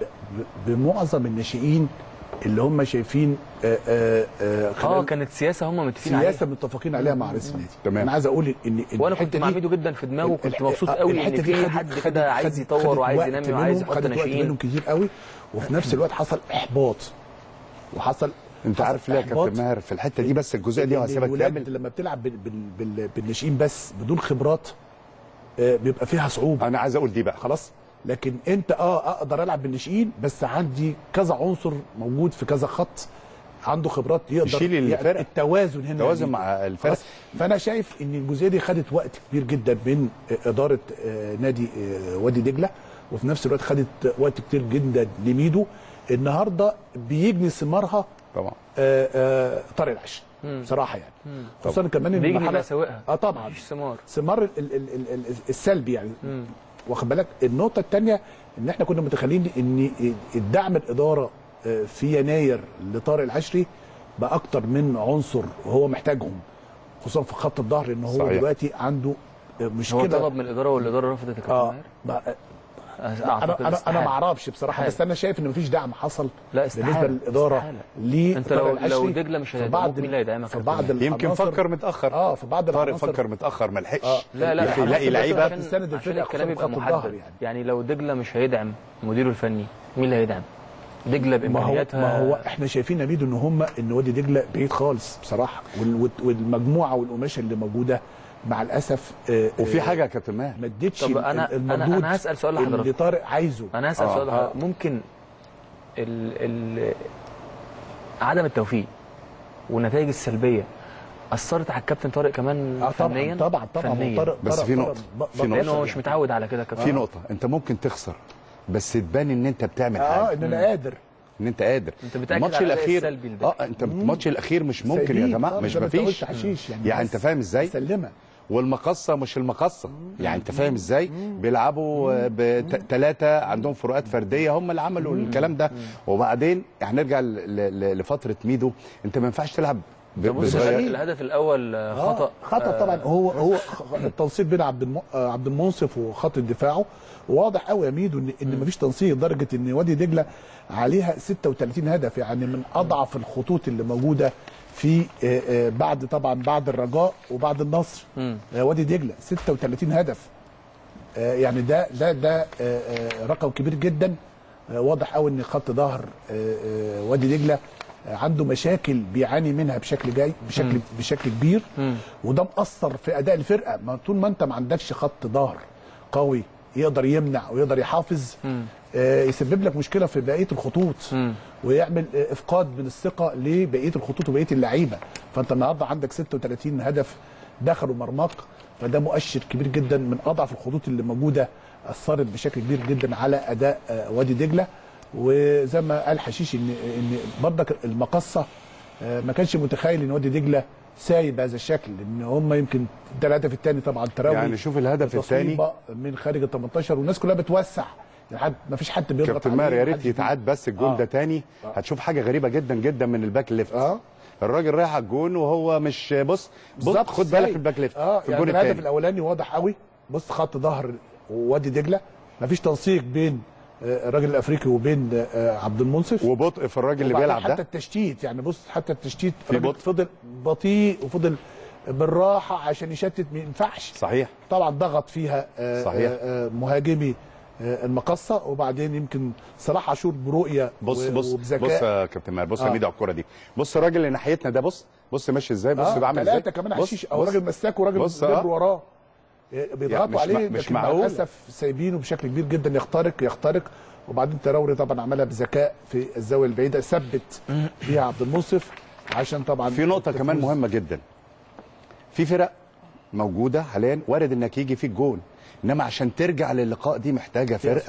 ب- بمعظم الناشئين اللي هم شايفين آه آه آه اه خلال كانت سياسه هم متفقين عليها سياسه متفقين عليها مع رئيس النادي تمام. انا عايز اقول ان ان وانا كنت الحتة مع دي- ميدو جدا في دماغه وكنت الح- مبسوط آه، قوي ان الحتة دي في خدت- حد خدت- كده عايز خدت- يطور خدت وعايز وقت ينمي منهم- وعايز يحط خدت وقت ناشئين منهم كتير قوي وفي نفس الوقت حصل احباط وحصل انت حصل عارف ليه يا إحباط. كابتن ماهر في الحته دي بس الجزئيه دي إن وهسيبك الولاد تكمل لما بتلعب بال- بال- بال- بالناشئين بس بدون خبرات آه، بيبقى فيها صعوبه انا عايز اقول دي بقى خلاص لكن انت اه اقدر العب بالناشئين بس عندي كذا عنصر موجود في كذا خط عنده خبرات يقدر يشيل يعني الفرقة. التوازن هنا توازن يعني. مع الفرق خلاص فانا شايف ان الجزئيه دي خدت وقت كبير جدا من اداره آه، نادي آه، وادي دجله وفي نفس الوقت خدت وقت كتير جدا لميدو النهارده بيجني ثمارها طبعا آه، آه، طارق العشر بصراحه يعني خصوصا كمان ان بيجني المرحله مساوئها اه طبعا مفيش ثمار ثمار ال- ال- ال- ال- السلبي يعني واخد بالك النقطه الثانيه ان احنا كنا متخيلين ان الدعم الاداره آه، في يناير لطارق العشري باكتر من عنصر هو محتاجهم خصوصا في خط الظهر ان هو صحيح. دلوقتي عنده آه، هو مشكله طلب من الاداره والاداره رفضت يا كابتن اه ماهر بقى- انا اعتقد انا انا استحالة. ما اعرفش بصراحه استحالة. بس انا شايف ان مفيش دعم حصل لا، استحالة. بالنسبه للاداره استحالة. ليه انت لو لو دجله مش هيدعموك مين اللي هيدعمك في يا بعض كابتن؟ يمكن العناصر- فكر متاخر اه في بعض طارق العناصر فكر متاخر ما لحقش آه. لا لا يا أخي أنا يلاقي قصدي لعيبه عشان- تستند عشان الفرقة الكلام خصوصاً يبقى خط الظهر محدد يعني. يعني لو دجله مش هيدعم مديره الفني مين اللي هيدعم؟ دجله ما هو بامكانياتها ما هو احنا شايفين يا ميدو ان هم ان وادي دجله بعيد خالص بصراحه وال- وال- والمجموعه والقماشه اللي موجوده مع الاسف آه، وفي آه، حاجه يا كابتن ماهر ما ادتش طب ال- أنا- ال- أنا- المردود أنا هسأل سؤال اللي لحضرتك. طارق عايزه انا هسال آه. سؤال آه. لحضرتك. ممكن ال ال عدم التوفيق والنتائج السلبيه اثرت على الكابتن طارق كمان اه فنيا طبعا طبعا طبعا فنيا طارق- بس طارق- في طارق نقطة. ب- في ب- نقطة. لانه هو مش يعني. متعود على كده يا كابتن في نقطه انت ممكن تخسر بس تبان ان انت بتعمل اه حاجه ان انا قادر ان انت قادر أنت بتأكد الماتش على الأداء الاخير السلبي لده. اه انت الماتش الاخير مش ممكن يا سايبين. جماعه آه، مش زي ما أنت مفيش قلت حشيش يعني يعني بس انت فاهم ازاي مسلمه والمقصه مش المقصه يعني انت فاهم ازاي بيلعبوا بثلاثه عندهم فروقات فرديه هم اللي عملوا الكلام ده وبعدين هنرجع ل- ل- لفتره ميدو انت ما ينفعش تلعب ب- بص بصغير. الهدف الاول آه، خطا خطا طبعا هو هو خ- التنسيق بين عبد الم... آه، عبد المنصف وخط الدفاعه واضح قوي يا ميدو ان ان مفيش تنسيق لدرجه ان وادي دجله عليها 36 هدف يعني من اضعف الخطوط اللي موجوده في آه، آه، بعد طبعا بعد الرجاء وبعد النصر مم. آه، وادي دجله 36 هدف آه، يعني ده ده ده آه، آه، رقم كبير جدا آه، واضح قوي ان خط ظهر آه، آه، وادي دجله آه، عنده مشاكل بيعاني منها بشكل جاي بشكل بشكل كبير وده مأثر في اداء الفرقه ما طول ما انت ما عندكش خط ظهر قوي يقدر يمنع ويقدر يحافظ آه، يسبب لك مشكله في بقيه الخطوط ويعمل آه، افقاد من الثقه لبقيه الخطوط وبقيه اللعيبه فانت النهارده عندك 36 هدف دخلوا مرماك فده مؤشر كبير جدا من اضعف الخطوط اللي موجوده اثرت بشكل كبير جدا على اداء آه، وادي دجله وزي ما قال حشيش ان ان برضك المقصه آه، ما كانش متخيل ان وادي دجله سايب بهذا الشكل ان هم يمكن ده الهدف الثاني طبعا تراوي يعني شوف الهدف الثاني تصويبة من خارج ال 18 والناس كلها بتوسع يعني حد ما فيش حد بيضغط كابتن عليه، ماهر يا ريت محدش يتعاد بس الجون آه. ده تاني هتشوف حاجه غريبه جدا جدا من الباك ليفت اه الراجل رايح على الجون وهو مش بص بص بالظبط خد بالك سايب. في الباك ليفت اه في يعني الجون الهدف الثاني الاولاني واضح قوي بص خط ظهر وادي دجله مفيش تنسيق بين آه، الراجل الافريقي وبين آه، عبد المنصف وبطء في الراجل اللي وبعدين بيلعب حتى ده التشتيت يعني بص حتى التشتيت في الراجل بطء. فضل بطيء وفضل بالراحه عشان يشتت ما ينفعش صحيح طبعا ضغط فيها آه، صحيح. آه، آه، مهاجمي آه، المقصه وبعدين يمكن صلاح عاشور برؤيه بص و- بص وبذكاء بص يا كابتن ماهر بص يا آه. ميدو على الكوره دي بص الراجل اللي ناحيتنا ده بص بص ماشي ازاي بص آه، ده عامل ازاي ثلاثه كمان بص- حشيش او بص. راجل مساك وراجل بص، جبر آه. وراه إيه، بيضغطوا مش عليه مع- مش لكن مع معقول. الاسف سايبينه بشكل كبير جدا يخترق يخترق وبعدين تراوري طبعا عملها بذكاء في الزاويه البعيده ثبت فيها عبد المنصف عشان طبعا في نقطه كمان التفويض. مهمه جدا في فرق موجوده حاليا وارد انك يجي فيك جون انما عشان ترجع للقاء دي محتاجه فرقه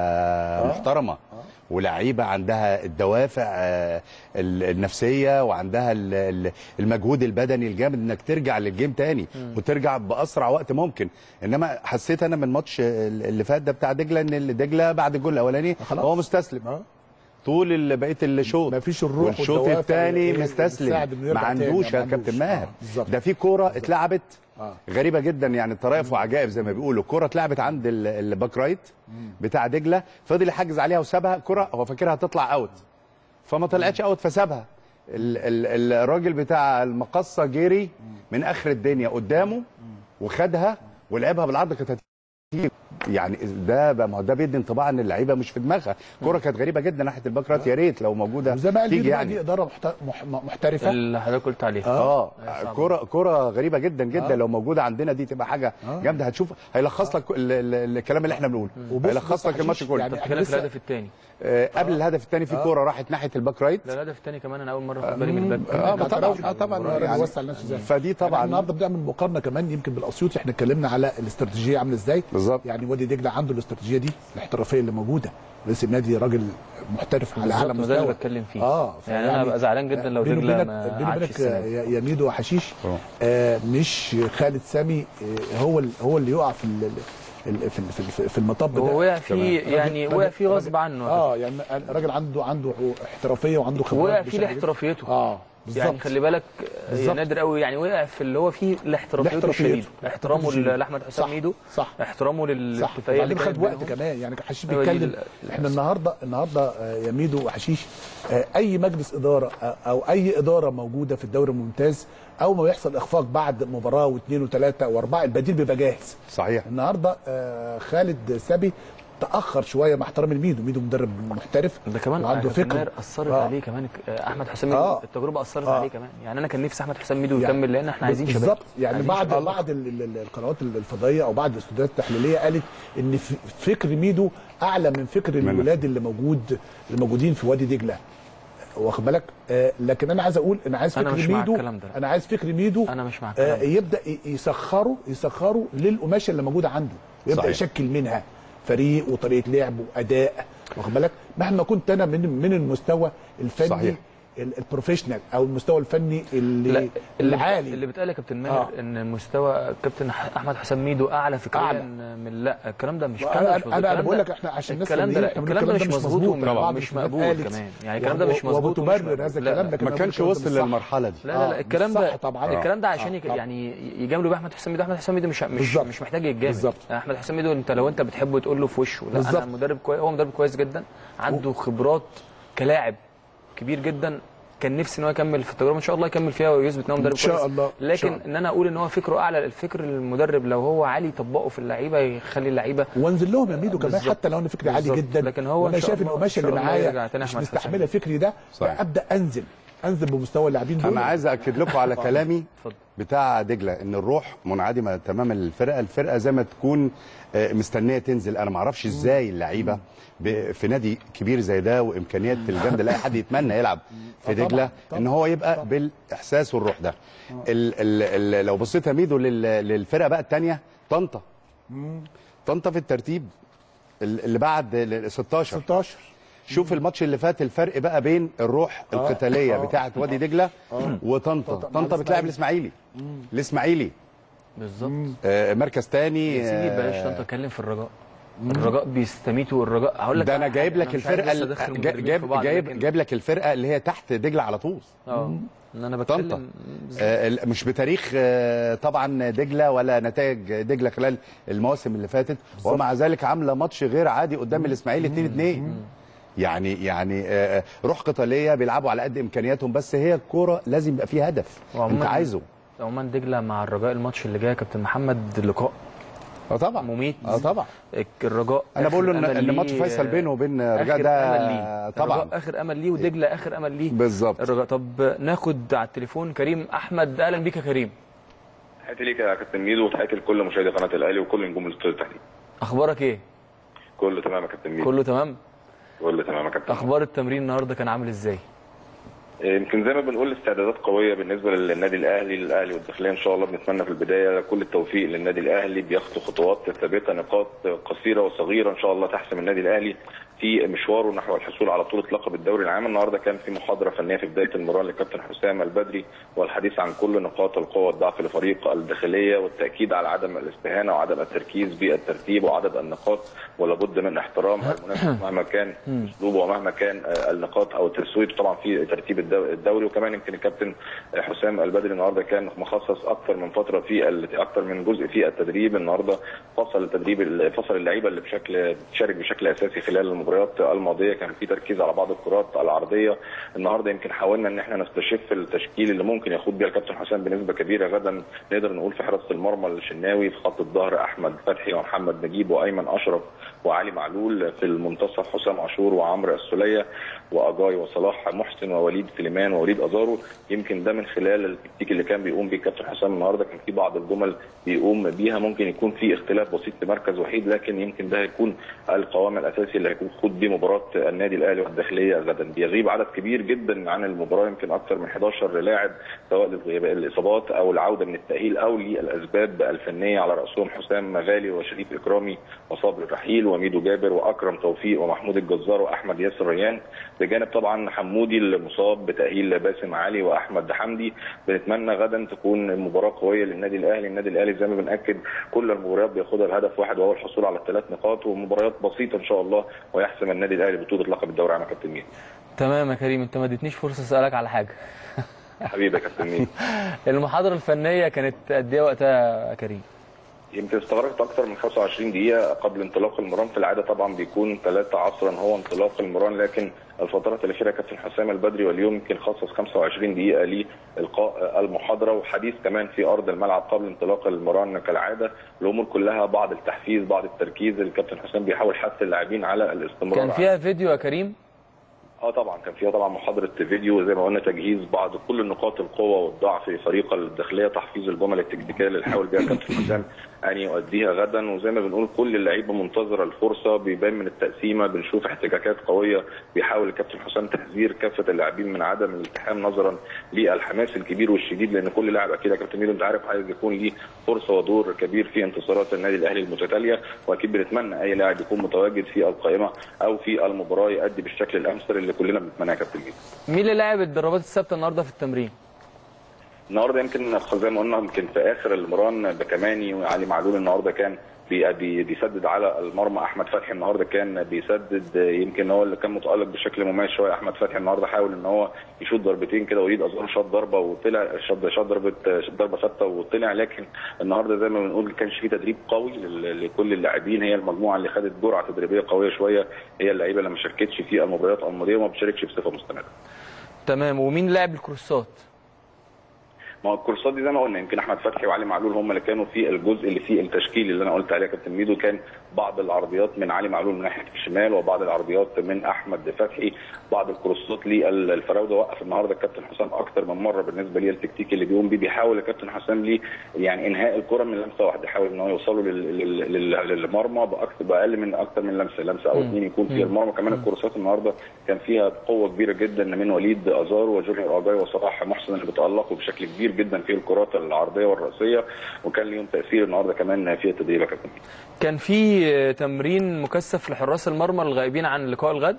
محترمه ولعيبه عندها الدوافع آه، ال- النفسيه وعندها ال- ال- المجهود البدني الجامد انك ترجع للجيم تاني وترجع باسرع وقت ممكن انما حسيت انا من الماتش اللي فات ده بتاع دجله ان دجله بعد الجول الاولاني خلاص. هو مستسلم آه. طول ال- بقيه الشوط مفيش الروح والشوط والدوافع الثاني اللي- مستسلم بتساعد إنه ما يرجع تاني، عندوش ما يا كابتن عندوش. ماهر آه، بالظبط. ده في كوره اتلعبت آه. غريبه جدا يعني الطرائف وعجائب زي ما بيقولوا الكوره اتلعبت عند ال- الباك رايت بتاع دجله فضل يحجز عليها وسابها كره هو فاكرها هتطلع اوت فما طلعتش اوت فسابها ال- ال- الراجل بتاع المقصه جيري من اخر الدنيا قدامه وخدها ولعبها بالعرض كانت هتيجي يعني ده بقى ما هو ده بيدي انطباع ان اللعيبه مش في دماغها كوره كانت غريبه جدا ناحيه الباك رايت يا ريت لو موجوده وزي ما قال تيجي دي يعني دي اداره محت- مح- محترفه اللي حضرتك قلت عليه اه صعبة. كرة كرة غريبة جدا جدا لو موجودة عندنا دي تبقى حاجة جامدة هتشوف هيلخص لك ال- ال- الكلام اللي احنا بنقوله وبص- هيلخص بص لك الماتش حشيش، كله يعني طب إحنا بتتكلم في لسه- الهدف الثاني آه قبل الهدف الثاني في كورة راحت ناحية الباك رايت لا الهدف الثاني كمان انا اول مره اخد بالي من الباك اه مع طبعا تراوري. اه طبعا الراجل يعني وسع لنفسه ازاي فدي يعني طبعا النهارده بنعمل مقارنه كمان يمكن بالاسيوطي احنا اتكلمنا على الاستراتيجيه عامله ازاي بالظبط. يعني وادي دجله عنده الاستراتيجيه دي الاحترافيه اللي موجوده رئيس النادي راجل محترف على اعلى بالظبط، ما ده اللي مستوى بتكلم فيه. اه يعني أنا أبقى زعلان جدا لو بيني دجلة وبينك- ما بيني عادش وبينك السنة دي. يا يا ميدو وحشيش آه. آه مش خالد سامي آه هو ال- هو اللي يقع في ال- ال- في ال- في ال- في المطب ده هو وقع فيه تمام. يعني راجل- وقع فيه راجل- غصب عنه اه يعني الراجل عنده عنده احترافيه وعنده خبرات وقع بشكل فيه كبير. لاحترافيته اه بالظبط يعني خلي بالك يا بالظبط. نادر قوي يعني وقع في اللي هو فيه لاحترافيته لاحترافيته. الشديد احترامه الشديد. لاحمد حسام صح. ميدو صح. احترامه صح للاتفاقيه اللي وبعدين كانت خد وقت بينهم. كمان يعني حشيش هو دي بيتكلم ال- احنا النهارده النهارده آه، يا ميدو وحشيش آه، اي مجلس اداره آه، او اي اداره موجوده في الدوري الممتاز اول ما يحصل اخفاق بعد مباراه واثنين وثلاثه واربعه البديل بيبقى جاهز صحيح النهارده آه، خالد سابي تاخر شويه مع احترام الميدو ميدو مدرب محترف ده كمان وعنده كابتن فكر ماهر اثرت آه. عليه كمان آه، احمد حسام ميدو آه. التجربه اثرت آه. عليه كمان يعني انا كان نفسي احمد حسام ميدو يعني يكمل لان احنا عايزين شباب بالظبط يعني عايزين بعد شباب. بعض ال- ال- ال- القنوات الفضائيه او بعض الاستوديوهات التحليليه قالت ان ف- فكر ميدو اعلى من فكر الولاد اللي موجود اللي موجودين في وادي دجله واخد بالك آه لكن انا عايز اقول انا عايز أنا فكري مش مع ميدو الكلام ده. انا عايز فكري ميدو انا مش مع آه الكلام ده. يبدا ي- يسخره يسخره للقماشه اللي موجوده عنده يبدا صحيح. يشكل منها فريق وطريقه لعب واداء واخد بالك مهما كنت انا من من المستوى الفني صحيح. ال- البروفيشنال او المستوى الفني اللي لا اللي العالي اللي بتقال يا كابتن ماهر آه. ان مستوى كابتن ح- احمد حسام ميدو اعلى فكريا أعلى. من لا الكلام ده مش الكلام ده انا مش مظبوط. انا انا الكلام بقول ده- لك احنا عشان الناس الكلام ده اللي لا هي- الكلام ده مش مظبوط ومش- بعض مش الفيديوهات مقبول قالت. كمان يعني الكلام ده مش و- مظبوط ومش وبتبرر مقبول. هذا لا، الكلام لا. لكن ما أنا كانش بقول لك وصل بالصح. للمرحله دي لا لا لا آه، الكلام مش صح ده طبعاً. الكلام ده عشان آه، يك- طبعاً. يعني يجاملوا باحمد حسام ميدو احمد حسام ميدو مش مش بالظبط. مش محتاج يتجامل بالظبط. احمد حسام ميدو انت لو انت بتحبه تقول له في وشه لا بالظبط. انا مدرب كويس هو مدرب كويس جدا عنده خبرات كلاعب كبير جدا كان نفسي ان هو يكمل في التجربه ان شاء الله يكمل فيها ويثبت ان هو مدرب إن شاء كويس الله، إن لكن شاء الله. ان انا اقول ان هو فكره اعلى الفكر المدرب لو هو عالي يطبقه في اللعيبه يخلي اللعيبه وانزل لهم يا ميدو كمان بالظبط. حتى لو انا فكري عالي بالظبط. جدا لكن هو إن وانا شاء شايف ان الله- القماشه إن شاء اللي الله يرجع معايا تاني مش أحمد حسام. مستحمله فكري ده صحيح. فابدا انزل انزل بمستوى اللاعبين دول انا عايز اكد لكم على كلامي اتفضل. بتاع دجله ان الروح منعدمه تماما للفرقه الفرقه زي ما تكون آه، مستنيه تنزل انا ما اعرفش ازاي اللعيبه ب- في نادي كبير زي ده وامكانيات الجامده لا احد يتمنى يلعب في آه، طبعاً، دجله طبعاً. ان هو يبقى بالاحساس والروح ده ال ال ال لو بصيت يا ميدو لل- للفرقه بقى الثانيه طنطا طنطا في الترتيب ال- اللي بعد ال 16 16 شوف الماتش اللي فات الفرق بقى بين الروح القتاليه آه. بتاعه وادي دجله وطنطا طنطا مع طنطا بتلعب الاسماعيلي الاسماعيلي بالظبط آه، مركز تاني يا سيدي بلاش آه، انت اتكلم في الرجاء الرجاء بيستميتوا الرجاء هقول لك ده انا على جايب حاجة، لك أنا مش عايز الفرقه لسه ال- أدخل جا- المدربين في جايب بعض، جايب لكن- جايب لك الفرقه اللي هي تحت دجله على طول اه ان انا طنطا بتكلم بالظبط. آه، ال- مش بتاريخ آه، طبعا دجله ولا نتائج دجله خلال المواسم اللي فاتت ومع ذلك عامله ماتش غير عادي قدام الاسماعيلي 2 2 يعني يعني آه، روح قتاليه بيلعبوا على قد امكانياتهم بس هي الكوره لازم يبقى فيها هدف انت وعموماً- عايزه عموما دجله مع الرجاء الماتش اللي جاي يا كابتن محمد لقاء اه طبعا مميت اه طبعا الرجاء انا آخر بقول له ان أمل ان ليه- ماتش فيصل بينه وبين آخر الرجاء أمل ده ليه. طبعا الرجاء اخر امل ليه ودجله اخر امل ليه بالظبط الرجاء طب ناخد على التليفون كريم احمد اهلا بيك يا كريم تحياتي ليك يا كابتن ميدو وتحياتي لكل مشاهدي قناه الاهلي وكل نجوم الاستوديو التحليل اخبارك ايه كله تمام يا كابتن ميدو كله تمام كله تمام يا كابتن اخبار التمرين النهارده كان عامل ازاي يمكن زي ما بنقول استعدادات قويه بالنسبه للنادي الاهلي الاهلي والداخليه ان شاء الله بنتمنى في البدايه كل التوفيق للنادي الاهلي بياخدوا خطوات سابقه نقاط قصيره وصغيره ان شاء الله تحسم النادي الاهلي في مشواره نحو الحصول على بطوله لقب الدوري العام النهارده كان في محاضره فنيه في بدايه المران للكابتن حسام البدري والحديث عن كل نقاط القوه والضعف لفريق الداخليه والتاكيد على عدم الاستهانه وعدم التركيز بالترتيب وعدد النقاط ولابد من احترام المنافس مهما كان اسلوبه ومهما كان آه، النقاط او تسويته طبعا في ترتيب الدو- الدوري وكمان يمكن الكابتن حسام البدري النهارده كان مخصص اكثر من فتره في ال- اكثر من جزء في التدريب النهارده فصل التدريب ال- فصل اللعيبه اللي بشكل بتشارك بشكل اساسي خلال المباريات الماضيه كان في تركيز على بعض الكرات العرضيه النهارده يمكن حاولنا ان احنا نستشف التشكيل اللي ممكن يخوض بيها الكابتن حسام بنسبه كبيره غدا نقدر نقول في حراسه المرمى الشناوي في خط الظهر احمد فتحي ومحمد نجيب وايمن اشرف وعلي معلول في المنتصف حسام عاشور وعمرو السوليه واجاي وصلاح محسن ووليد سليمان ووليد ازارو يمكن ده من خلال التكتيك اللي كان بيقوم بيه الكابتن حسام النهارده كان في بعض الجمل بيقوم بيها ممكن يكون في اختلاف بسيط في مركز وحيد لكن يمكن ده هيكون القوام الاساسي اللي هيكون خد بيه مباراه النادي الاهلي والداخليه غدا بيغيب عدد كبير جدا عن المباراه يمكن اكثر من 11 لاعب سواء للغياب- الاصابات او العوده من التاهيل او للاسباب الفنيه على راسهم حسام مغالي وشريف اكرامي وصابر رحيل وميدو جابر واكرم توفيق ومحمود الجزار واحمد ياسر ريان بجانب طبعا حمودي المصاب بتاهيل باسم علي واحمد حمدي بنتمنى غدا تكون مباراه قويه للنادي الاهلي النادي الاهلي زي ما بناكد كل المباريات بياخدها الهدف واحد وهو الحصول على الثلاث نقاط ومباريات بسيطه ان شاء الله ويحسم النادي الاهلي بطوله لقب الدوري العام يا كابتن مين تمام يا كريم انت ما اديتنيش فرصه اسالك على حاجه حبيبي يا كابتن مين المحاضره الفنيه كانت قد ايه وقتها يا كريم يمكن استغرقت اكثر من 25 دقيقه قبل انطلاق المران في العاده طبعا بيكون 3 عصرا هو انطلاق المران لكن الفترات الاخيره كابتن حسام البدري واليوم يمكن خصص 25 دقيقه لالقاء المحاضره وحديث كمان في ارض الملعب قبل انطلاق المران كالعاده الامور كلها بعض التحفيز بعض التركيز اللي الكابتن حسام بيحاول حث اللاعبين على الاستمرار كان فيها فيديو يا كريم اه طبعا كان فيها طبعا محاضره فيديو زي ما قلنا تجهيز بعض كل نقاط القوه والضعف في فريق الداخليه تحفيظ الجمل التكتيكيه اللي حاول بيها كابتن حسام ان يؤديها غدا وزي ما بنقول كل اللعيبه منتظره الفرصه بيبان من التقسيمه بنشوف احتكاكات قويه بيحاول الكابتن حسام تحذير كافه اللاعبين من عدم الالتحام نظرا للحماس الكبير والشديد لان كل لاعب اكيد يا كابتن ميدو انت عارف عايز يكون ليه فرصه ودور كبير في انتصارات النادي الاهلي المتتاليه واكيد بنتمنى اي لاعب يكون متواجد في القائمه او في المباراه يؤدي بالشكل الامثل اللي كلنا بنتمناه يا كابتن ميدو مين اللي لعب الضربات الثابته النهارده في التمرين النهارده يمكن زي ما قلنا يمكن في اخر المران بكماني وعلي معلول النهارده كان بي- بي- بيسدد على المرمى احمد فتحي النهارده كان بيسدد يمكن هو اللي كان متالق بشكل مميز شويه احمد فتحي النهارده حاول ان هو يشوط ضربتين كده وليد ازار شاط ضربه وطلع شاط شاط ضربه ضربه ثابته وطلع لكن النهارده زي ما بنقول ما كانش في تدريب قوي لل- لكل اللاعبين هي المجموعه اللي خدت جرعه تدريبيه قويه شويه هي اللعيبه اللي ما شاركتش في المباريات الماضيه وما بتشاركش بصفه مستمره تمام ومين لعب الكروسات ما هو الكورسات دي زي ما قلنا يمكن احمد فتحي وعلي معلول هم اللي كانوا في الجزء اللي فيه التشكيل اللي انا قلت عليه يا كابتن ميدو كان بعض العرضيات من علي معلول من ناحيه الشمال وبعض العرضيات من احمد فتحي بعض الكروسات للفراوده وقف النهارده الكابتن حسام اكتر من مره بالنسبه لي التكتيك اللي بيقوم بيه بيحاول الكابتن حسام ليه يعني انهاء الكره من لمسه واحده يحاول ان هو يوصلوا لل- لل- لل- للمرمى باكثر باقل من اكتر من لمسه لمسه او اثنين يكون في المرمى كمان الكورسات النهارده كان فيها قوه كبيره جدا من وليد ازار وجونيور اجاي وصلاح محسن اللي بيتالقوا بشكل كبير جدا في الكرات العرضيه والراسيه وكان ليهم تاثير النهارده كمان في التدريب يا كابتن كان في آه، تمرين مكثف لحراس المرمى الغائبين عن لقاء الغد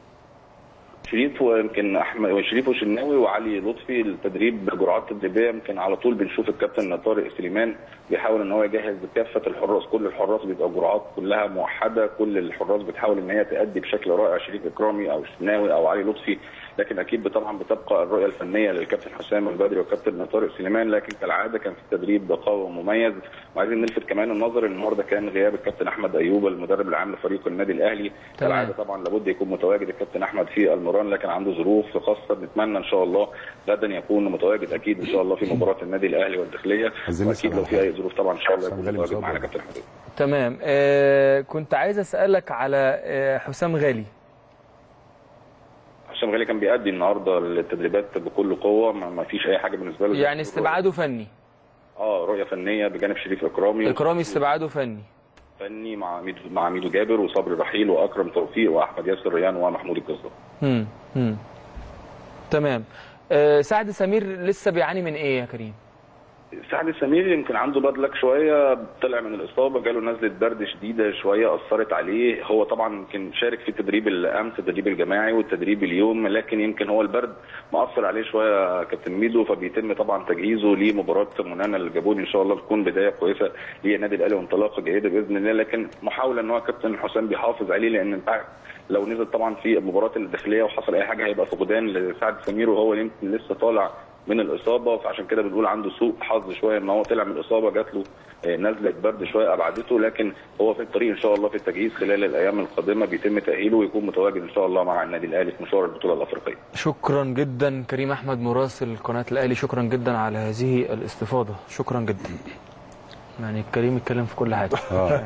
شريف ويمكن احمد وشريف وشناوي وعلي لطفي التدريب بجرعات تدريبيه يمكن على طول بنشوف الكابتن طارق سليمان بيحاول ان هو يجهز بكافه الحراس كل الحراس بيبقى جرعات كلها موحده كل الحراس بتحاول ان هي تادي بشكل رائع شريف اكرامي او شناوي او علي لطفي لكن اكيد طبعا بتبقى الرؤيه الفنيه للكابتن حسام البدري والكابتن طارق سليمان لكن كالعاده كان في التدريب قوي ومميز وعايزين نلفت كمان النظر ان النهارده كان غياب الكابتن احمد ايوب المدرب العام لفريق النادي الاهلي كالعاده طبعا لابد يكون متواجد الكابتن احمد في المران لكن عنده ظروف خاصه بنتمنى ان شاء الله غدا يكون متواجد اكيد ان شاء الله في مباراه النادي الاهلي والداخليه عايزين واكيد نسأل لو عن في اي ظروف طبعا ان شاء الله حسام يكون غالي متواجد مصاب معانا ولا كابتن حمدي تمام آه كنت عايز اسالك على آه حسام غالي حسام غالي كان بيأدي النهارده التدريبات بكل قوه ما ما فيش اي حاجه بالنسبه له يعني استبعاده فني اه رؤيه فنيه بجانب شريف اكرامي اكرامي استبعاده فني فني مع ميدو مع ميدو جابر وصبري رحيل واكرم توفيق واحمد ياسر ريان ومحمود الجزار امم امم تمام آه سعد سمير لسه بيعاني من ايه يا كريم سعد سمير يمكن عنده بدلك شويه طلع من الاصابه جاله نزله برد شديده شويه اثرت عليه هو طبعا يمكن شارك في تدريب الامس التدريب الجماعي والتدريب اليوم لكن يمكن هو البرد مأثر عليه شويه يا كابتن ميدو فبيتم طبعا تجهيزه لمباراه منانا الجابوني ان شاء الله تكون بدايه كويسه للنادي الاهلي وانطلاقه جيده باذن الله لكن محاوله ان هو كابتن حسام بيحافظ عليه لان انت عارف لو نزل طبعا في المباراه الداخليه وحصل اي حاجه هيبقى فقدان لسعد سمير وهو يمكن لسه طالع من الاصابه فعشان كده بنقول عنده سوء حظ شويه ان هو طلع من الاصابه جات له آه، نزله برد شويه ابعدته لكن هو في الطريق ان شاء الله في التجهيز خلال الايام القادمه بيتم تاهيله ويكون متواجد ان شاء الله مع النادي الاهلي في مشوار البطوله الافريقيه. شكرا جدا كريم احمد مراسل قناه الاهلي شكرا جدا على هذه الاستفاضه شكرا جدا يعني كريم اتكلم في كل حاجه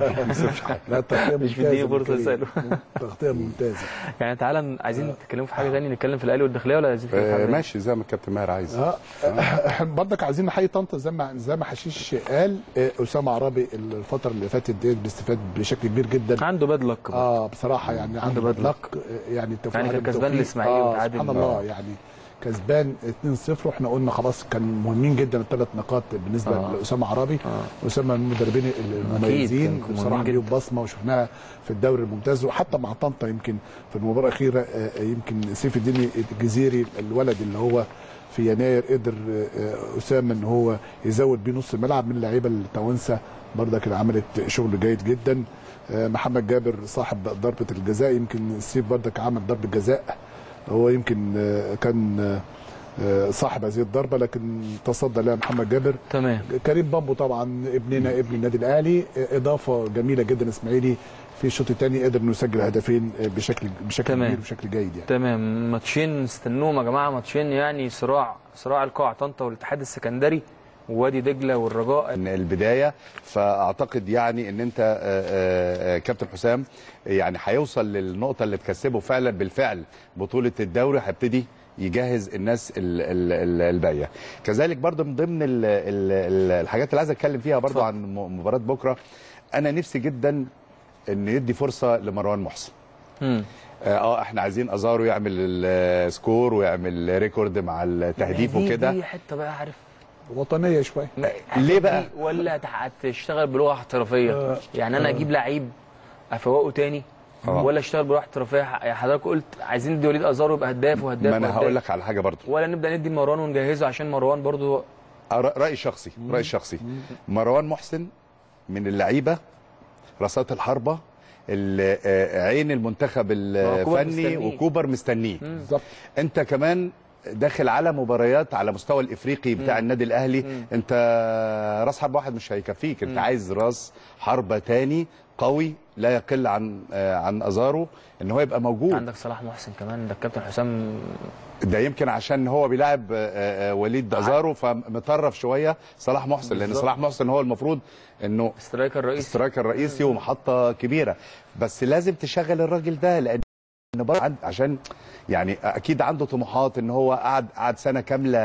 لا تغطيه مش ممتازه مديني فرصة من كريم. أسأله. تغطيه ممتازه يعني تعالى عايزين نتكلموا في حاجه ثانيه نتكلم في الاهلي والداخليه ولا عايزين نتكلم في حاجه آه، تانية؟ ماشي زي ما الكابتن ماهر عايز اه برضك عايزين نحيي طنطا زي ما زي ما حشيش قال آه، اسامه عرابي الفتره اللي فاتت ديت بيستفاد بشكل كبير جدا عنده باد لك برضه. اه بصراحه يعني عنده bad luck. لك يعني التوفيق يعني كان عدم كسبان التوفيق. الإسماعيلي آه وتعادل. سبحان الله يعني كسبان 2-0 واحنا قلنا خلاص كان مهمين جدا الثلاث نقاط بالنسبه آه. لاسامه عرابي آه. اسامه من المدربين المميزين كان مهمين بصراحه جدا. ليهم بصمه وشفناها في الدوري الممتاز وحتى مع طنطا يمكن في المباراه الاخيره آه، يمكن سيف الدين الجزيري الولد اللي هو في يناير قدر آه، اسامه ان هو يزود بيه نص الملعب من اللعيبه التوانسه برضك اللي عملت شغل جيد جدا آه، محمد جابر صاحب ضربه الجزاء يمكن سيف برضك عمل ضربه جزاء هو يمكن آه، كان آه، آه، صاحب هذه الضربه لكن تصدى لها محمد جابر تمام كريم بامبو طبعا ابننا ابن النادي الاهلي اضافه جميله جدا اسماعيلي في الشوط الثاني قدر انه يسجل هدفين بشكل بشكل تمام. كبير وبشكل جيد يعني تمام ماتشين استنوهم يا جماعه ماتشين يعني صراع صراع القاع طنطا والاتحاد السكندري ووادي دجله والرجاء ان البدايه فاعتقد يعني ان انت آه، آه، آه، كابتن حسام يعني هيوصل للنقطه اللي تكسبه فعلا بالفعل بطوله الدوري هيبتدي يجهز الناس ال- ال- ال- الباقيه كذلك برضو من ضمن ال- ال- ال- الحاجات اللي عايز اتكلم فيها برضو اتفضل. عن م- مباراه بكره انا نفسي جدا ان يدي فرصه لمروان محسن مم. اه آه، احنا عايزين ازارو يعمل السكور ويعمل ريكورد مع التهديف دي- وكده دي حته بقى عارف وطنيه شويه ليه بقى؟ دي ولا تح- هتشتغل بلغه احترافيه آه. يعني انا اجيب لعيب افوقه تاني آه. ولا اشتغل بلغه احترافيه يعني حضرتك قلت عايزين ندي وليد ازارو يبقى هداف وهداف ما انا وهداف. هقول لك على حاجه برضو ولا نبدا ندي مروان ونجهزه عشان مروان برضو آه، رأ- رايي شخصي رايي شخصي مروان محسن من اللعيبه رصات الحربه اللي آه، عين المنتخب هو كوبر الفني مستنيه. وكوبر مستنيه بالظبط انت كمان داخل على مباريات على مستوى الافريقي بتاع النادي الاهلي انت راس حربه واحد مش هيكفيك انت عايز راس حربه تاني قوي لا يقل عن آه، عن ازارو ان هو يبقى موجود عندك صلاح محسن كمان ده الكابتن حسام ده يمكن عشان هو بيلاعب آه، آه، وليد ازارو فمطرف شويه صلاح محسن لان بالظبط. صلاح محسن هو المفروض انه سترايكر الرئيسي الاشتراك الرئيسي ومحطه كبيره بس لازم تشغل الراجل ده لان برضه عند- عشان يعني اكيد عنده طموحات ان هو قعد قعد سنه كامله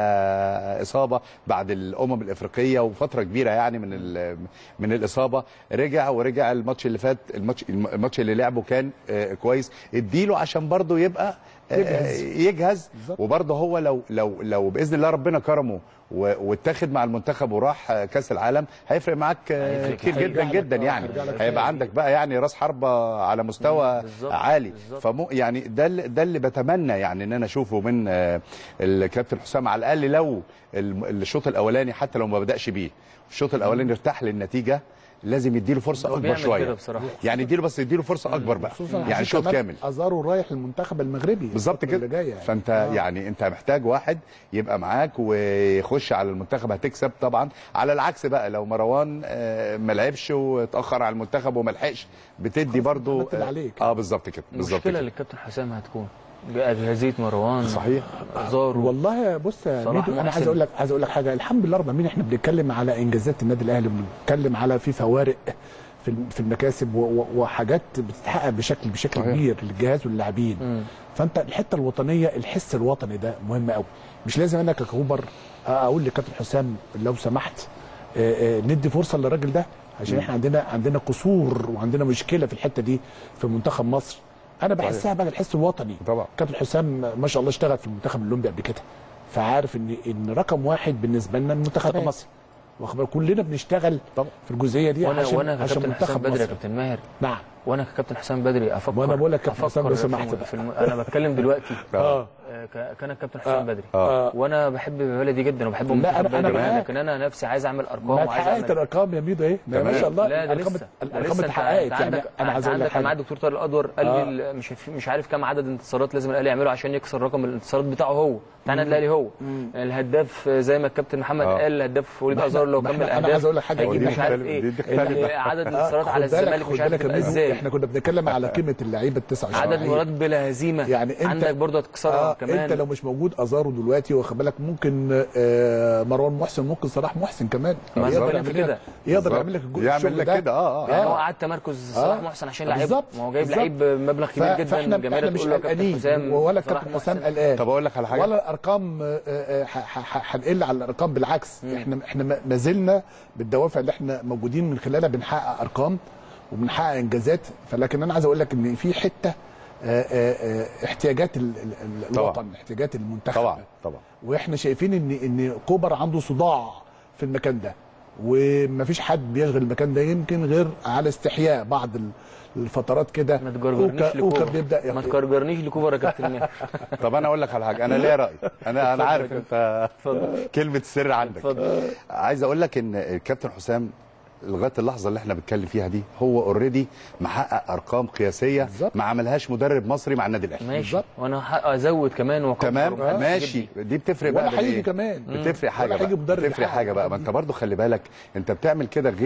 اصابه بعد الامم الافريقيه وفتره كبيره يعني من ال- من الاصابه رجع ورجع الماتش اللي فات الماتش الماتش اللي لعبه كان آه، كويس اديله عشان برضه يبقى آه، يجهز. يجهز بالظبط. وبرضه هو لو لو لو باذن الله ربنا كرمه و- واتاخد مع المنتخب وراح آه، كاس العالم هيفرق معاك آه، هيفرق كتير كتير. جدا هيرجع لك، جدا آه، يعني هيرجع لك هيبقى تاني. عندك بقى يعني راس حربه على مستوى بالظبط، عالي بالظبط. فمو يعني ده اللي- ده اللي بتمنى يعني ان انا اشوفه من آه، الكابتن حسام على الاقل لو الم- الشوط الاولاني حتى لو ما بداش بيه الشوط الاولاني ارتاح للنتيجه لازم يديله فرصه هو اكبر بيعمل كده شويه بصراحة. يعني اديله بس اديله فرصه اكبر بقى خصوصا يعني عشان شوط كمان كامل ازارو رايح المنتخب المغربي بالظبط الفترة كده اللي جايه يعني. فانت آه. يعني انت محتاج واحد يبقى معاك ويخش على المنتخب هتكسب طبعا على العكس بقى لو مروان آه، ما لعبش واتاخر على المنتخب وما لحقش بتدي برضو عملت اللي اه, عليك. آه بالظبط كده بالظبط المشكله كده اللي الكابتن حسام هتكون اجهزيه مروان صحيح ازارو والله بص يا صلاح ميدو انا محسن. عايز اقول لك عايز اقول لك حاجه الحمد لله رب العالمين احنا بنتكلم على انجازات النادي الاهلي وبنتكلم على في فوارق في الم- في المكاسب و- و- وحاجات بتتحقق بشكل بشكل صحيح. كبير للجهاز واللاعبين مم. فانت الحته الوطنيه الحس الوطني ده مهم قوي مش لازم انا ككوبر اقول لكابتن حسام لو سمحت آه، آه، ندي فرصه للراجل ده عشان احنا عندنا عندنا قصور وعندنا مشكله في الحته دي في منتخب مصر انا بحسها بقى الحس الوطني طبعا. كابتن حسام ما شاء الله اشتغل في المنتخب الاولمبي قبل كده فعارف ان ان رقم واحد بالنسبه لنا منتخب مصر واخد بالك؟ كلنا بنشتغل طبعا. في الجزئيه دي وانا عشان وانا عشان كابتن حسام منتخب بدري يا مصر كابتن ماهر نعم وانا كابتن حسام بدري افكر وأنا بقول لك كابتن حسام أفكر لو في سمحت الم- بقى. في الم... انا بتكلم دلوقتي آه. آه، ك- كان الكابتن حسام بدري آه. وانا بحب بلدي جدا وبحب لا، منتخب أنا- أنا بلدي معاك. لكن انا نفسي عايز اعمل ارقام ما وعايز اتحققت اعمل الارقام يا ميدو ايه ما كمان. شاء الله لا ده الارقام لسه ده الارقام لسه. أنت- اتحققت أنت يعني عندك انا عايز اقول عندك لك كان معايا حاجه الدكتور طارق الادور قال لي آه. ال- مش مش عارف كام عدد انتصارات لازم الاهلي يعمله عشان يكسر رقم الانتصارات بتاعه هو بتاع النادي الاهلي هو الهداف زي ما الكابتن محمد آه. قال الهداف وليد ما إحنا- ازار لو ما كمل إحنا- أنا اهداف عايز أقول لك حاجة. هيجيب ودي مش عارف تختلف- ايه دي تختلف ال- بقى. عدد آه، الانتصارات خد على بالك- الزمالك خد مش عارف بالك يا تبقى ميدو، ازاي احنا كنا بنتكلم على قيمه اللعيبه ال 29 عدد مباريات بلا هزيمه يعني أنت- عندك برضه هتكسرها آه كمان انت لو مش موجود ازارو دلوقتي واخد بالك ممكن آه مروان محسن ممكن صلاح محسن كمان ما أنا يقدر بتكلم يعمل في كده كده. يقدر بالظبط. يعمل لك الجو- يعمل الشغل لك ده. كده اه يعني اه هو قعد تمركز صلاح آه. محسن عشان بالظبط. لعيب ما هو جايب بالظبط. لعيب مبلغ كبير ف- جدا فاحنا الجماهير احنا مش تقول له يا كابتن قلقانين حسام ولا صلاح كابتن حسام محسن. قلقان طب اقول لك على حاجه ولا الارقام آه، آه، ح- ح- ح- هنقل على الارقام بالعكس احنا احنا ما- ما زلنا بالدوافع اللي احنا موجودين من خلالها بنحقق ارقام وبنحقق انجازات فلكن انا عايز اقول لك ان في حته آه، آه، آه، احتياجات ال- ال- ال- طبعا. الوطن احتياجات المنتخب طبعا طبعا واحنا شايفين ان ان كوبر عنده صداع في المكان ده ومفيش حد بيشغل المكان ده يمكن غير على استحياء بعض ال- الفترات كده ما تجرجرنيش أوكا- أوكا لكوبر بيبدا ما تجرجرنيش لكوبر يا كابتن ماهر طب انا اقول لك على حاجه انا ليا راي انا انا عارف انت اتفضل. كلمه السر عندك اتفضل. عايز اقول لك ان الكابتن حسام لغايه اللحظه اللي احنا بنتكلم فيها دي هو اوريدي محقق ارقام قياسيه بالظبط. ما عملهاش مدرب مصري مع النادي الاهلي ماشي بالظبط. وانا حق ازود كمان وأكبر تمام ومحدش ماشي يجيب دي بتفرق بقى ولا بين هيجي إيه؟ كمان بتفرق حاجه ولا هيجي بقى مدرب بتفرق يحقق حاجه بقى ما انت برضو خلي بالك انت بتعمل كده غير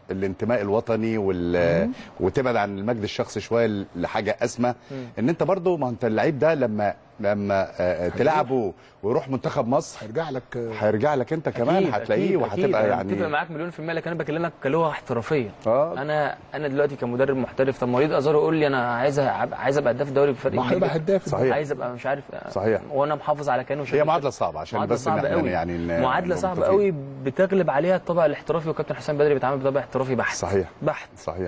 الانتماء الوطني وال... وتبعد عن المجد الشخصي شويه لحاجه اسمى ان انت برضو ما انت اللعيب ده لما لما آه، تلعبه ويروح منتخب مصر هيرجع لك آه، هيرجع لك انت كمان أكيد، هتلاقيه أكيد، وهتبقى أكيد. أنا يعني متفق معاك مليون في المية لكن انا بكلمك كلغه احترافيه اه انا انا دلوقتي كمدرب محترف طب ما وليد ازارو يقول لي انا عايز أ- عايز ابقى هداف دوري بفريق ما هيبقى هداف صحيح. عايز ابقى مش عارف صحيح. وانا محافظ على كانه هي معادله صعبه عشان معادله بس ان صعبه احنا قوي يعني ن- معادله نبقى صعبه متفقين. قوي بتغلب عليها الطابع الاحترافي وكابتن حسام بدري بيتعامل بطابع احترافي بحت صحيح بحت صحيح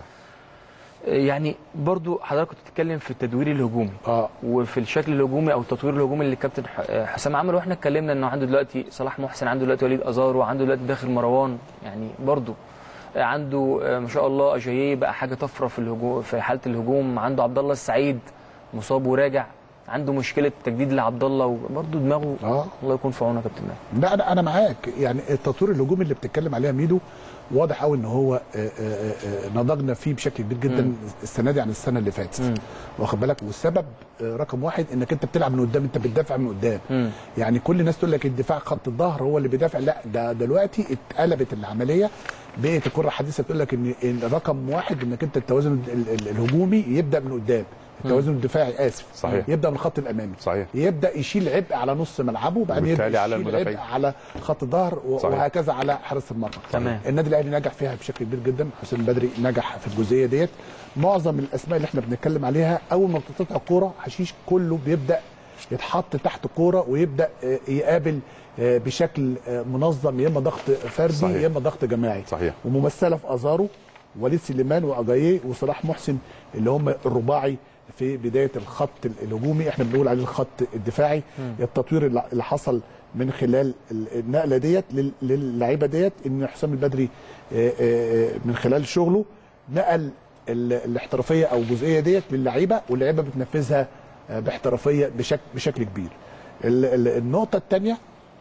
يعني برضو حضرتك كنت بتتكلم في التدوير الهجومي اه وفي الشكل الهجومي او التطوير الهجومي اللي الكابتن ح- حسام عمله واحنا اتكلمنا انه عنده دلوقتي صلاح محسن عنده دلوقتي وليد ازارو عنده دلوقتي داخل مروان يعني برضو عنده آه، ما شاء الله اجاييه بقى حاجه طفره في الهجوم في حاله الهجوم عنده عبد الله السعيد مصاب وراجع عنده مشكله تجديد لعبد الله وبرضه دماغه اه الله يكون في عونه يا كابتن ماهر لا انا انا معاك يعني التطوير الهجومي اللي بتتكلم عليها ميدو واضح قوي ان هو آه، آه، آه، نضجنا فيه بشكل كبير جدا مم. السنه دي عن السنه اللي فاتت مم. واخد بالك والسبب آه، رقم واحد انك انت بتلعب من قدام انت بتدافع من قدام مم. يعني كل الناس تقول لك الدفاع خط الظهر هو اللي بيدافع لا ده دلوقتي اتقلبت العمليه بقت الكره الحديثه تقول لك ان إن رقم واحد انك انت التوازن ال- ال- الهجومي يبدا من قدام التوازن الدفاعي اسف صحيح. يبدا من الخط الامامي صحيح يبدا يشيل عبء على نص ملعبه وبعدين يبدا وبالتالي على يشيل المدافعين. عبء على خط الظهر و- صحيح. وهكذا على حارس المرمى تمام. النادي الاهلي نجح فيها بشكل كبير جدا حسين بدري نجح في الجزئيه ديت معظم الاسماء اللي احنا بنتكلم عليها اول ما بتتقطع الكوره حشيش كله بيبدا يتحط تحت كوره ويبدا آه، يقابل آه، بشكل آه، منظم يا اما ضغط فردي صحيح. يا اما ضغط جماعي صحيح. وممثله في ازارو وليد سليمان واجاييه وصلاح محسن اللي هم الرباعي في بدايه الخط الهجومي احنا بنقول عليه الخط الدفاعي التطوير اللي اللي حصل من خلال ال- النقله ديت لل- للعيبه ديت ان حسام البدري آه، آه، من خلال شغله نقل ال- الاحترافيه او الجزئيه ديت للعيبه واللعيبه بتنفذها آه، باحترافيه بشكل بشكل كبير ال- ال- النقطه الثانيه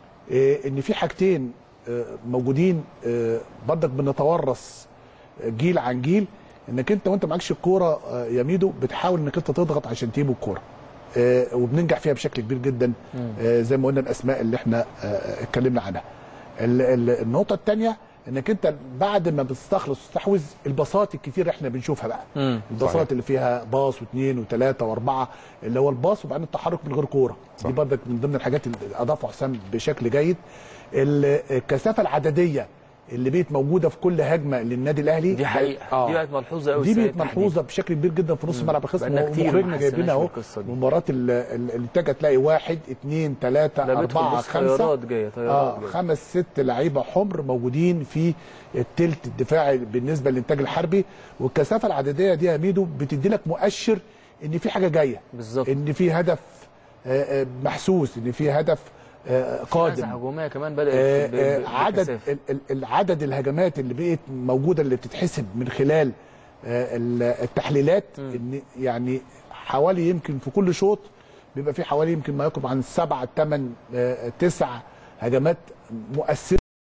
ان في حاجتين آه، موجودين آه، برضك بنتورث جيل عن جيل انك انت وانت معكش الكوره آه، يا ميدو بتحاول انك انت تضغط عشان تجيب الكوره آه، وبننجح فيها بشكل كبير جدا آه، زي ما قلنا الاسماء اللي احنا آه، اتكلمنا عنها ال- ال- النقطه الثانيه انك انت بعد ما بتستخلص وتستحوذ الباصات الكتير احنا بنشوفها بقى مم. الباصات اللي فيها باص واثنين وثلاثه واربعه اللي هو الباص وبعدين التحرك من غير كوره دي برضك من ضمن الحاجات اللي اضافها حسام بشكل جيد ال- الكثافه العدديه اللي بقت موجوده في كل هجمه للنادي الاهلي دي حقيقه آه. دي بقت ملحوظه قوي دي بقت ملحوظه بشكل كبير جدا في نص ملعب الخصم بقالنا كتير ما ومخرجنا جايبين حسناش اهو في القصة دي. مباراه ال- ال- الانتاج هتلاقي واحد اثنين ثلاثه ده بيدخل اربعه بص خمسه طيارات جايه طيارات اه جايه خمس ست لعيبه حمر موجودين في التلت الدفاعي بالنسبه للانتاج الحربي والكثافه العدديه دي يا ميدو بتدي لك مؤشر ان في حاجه جايه بالظبط. ان في هدف آه، آه، محسوس ان في هدف آه، نزعة قادم هجوميه كمان بدات آه، ب- ب- آه، عدد بكثافة. ال- ال- العدد الهجمات اللي بقت موجوده اللي بتتحسب من خلال آه، ال- التحليلات ان يعني حوالي يمكن في كل شوط بيبقى في حوالي يمكن ما يقرب عن سبعة ثمان تسع هجمات مؤثره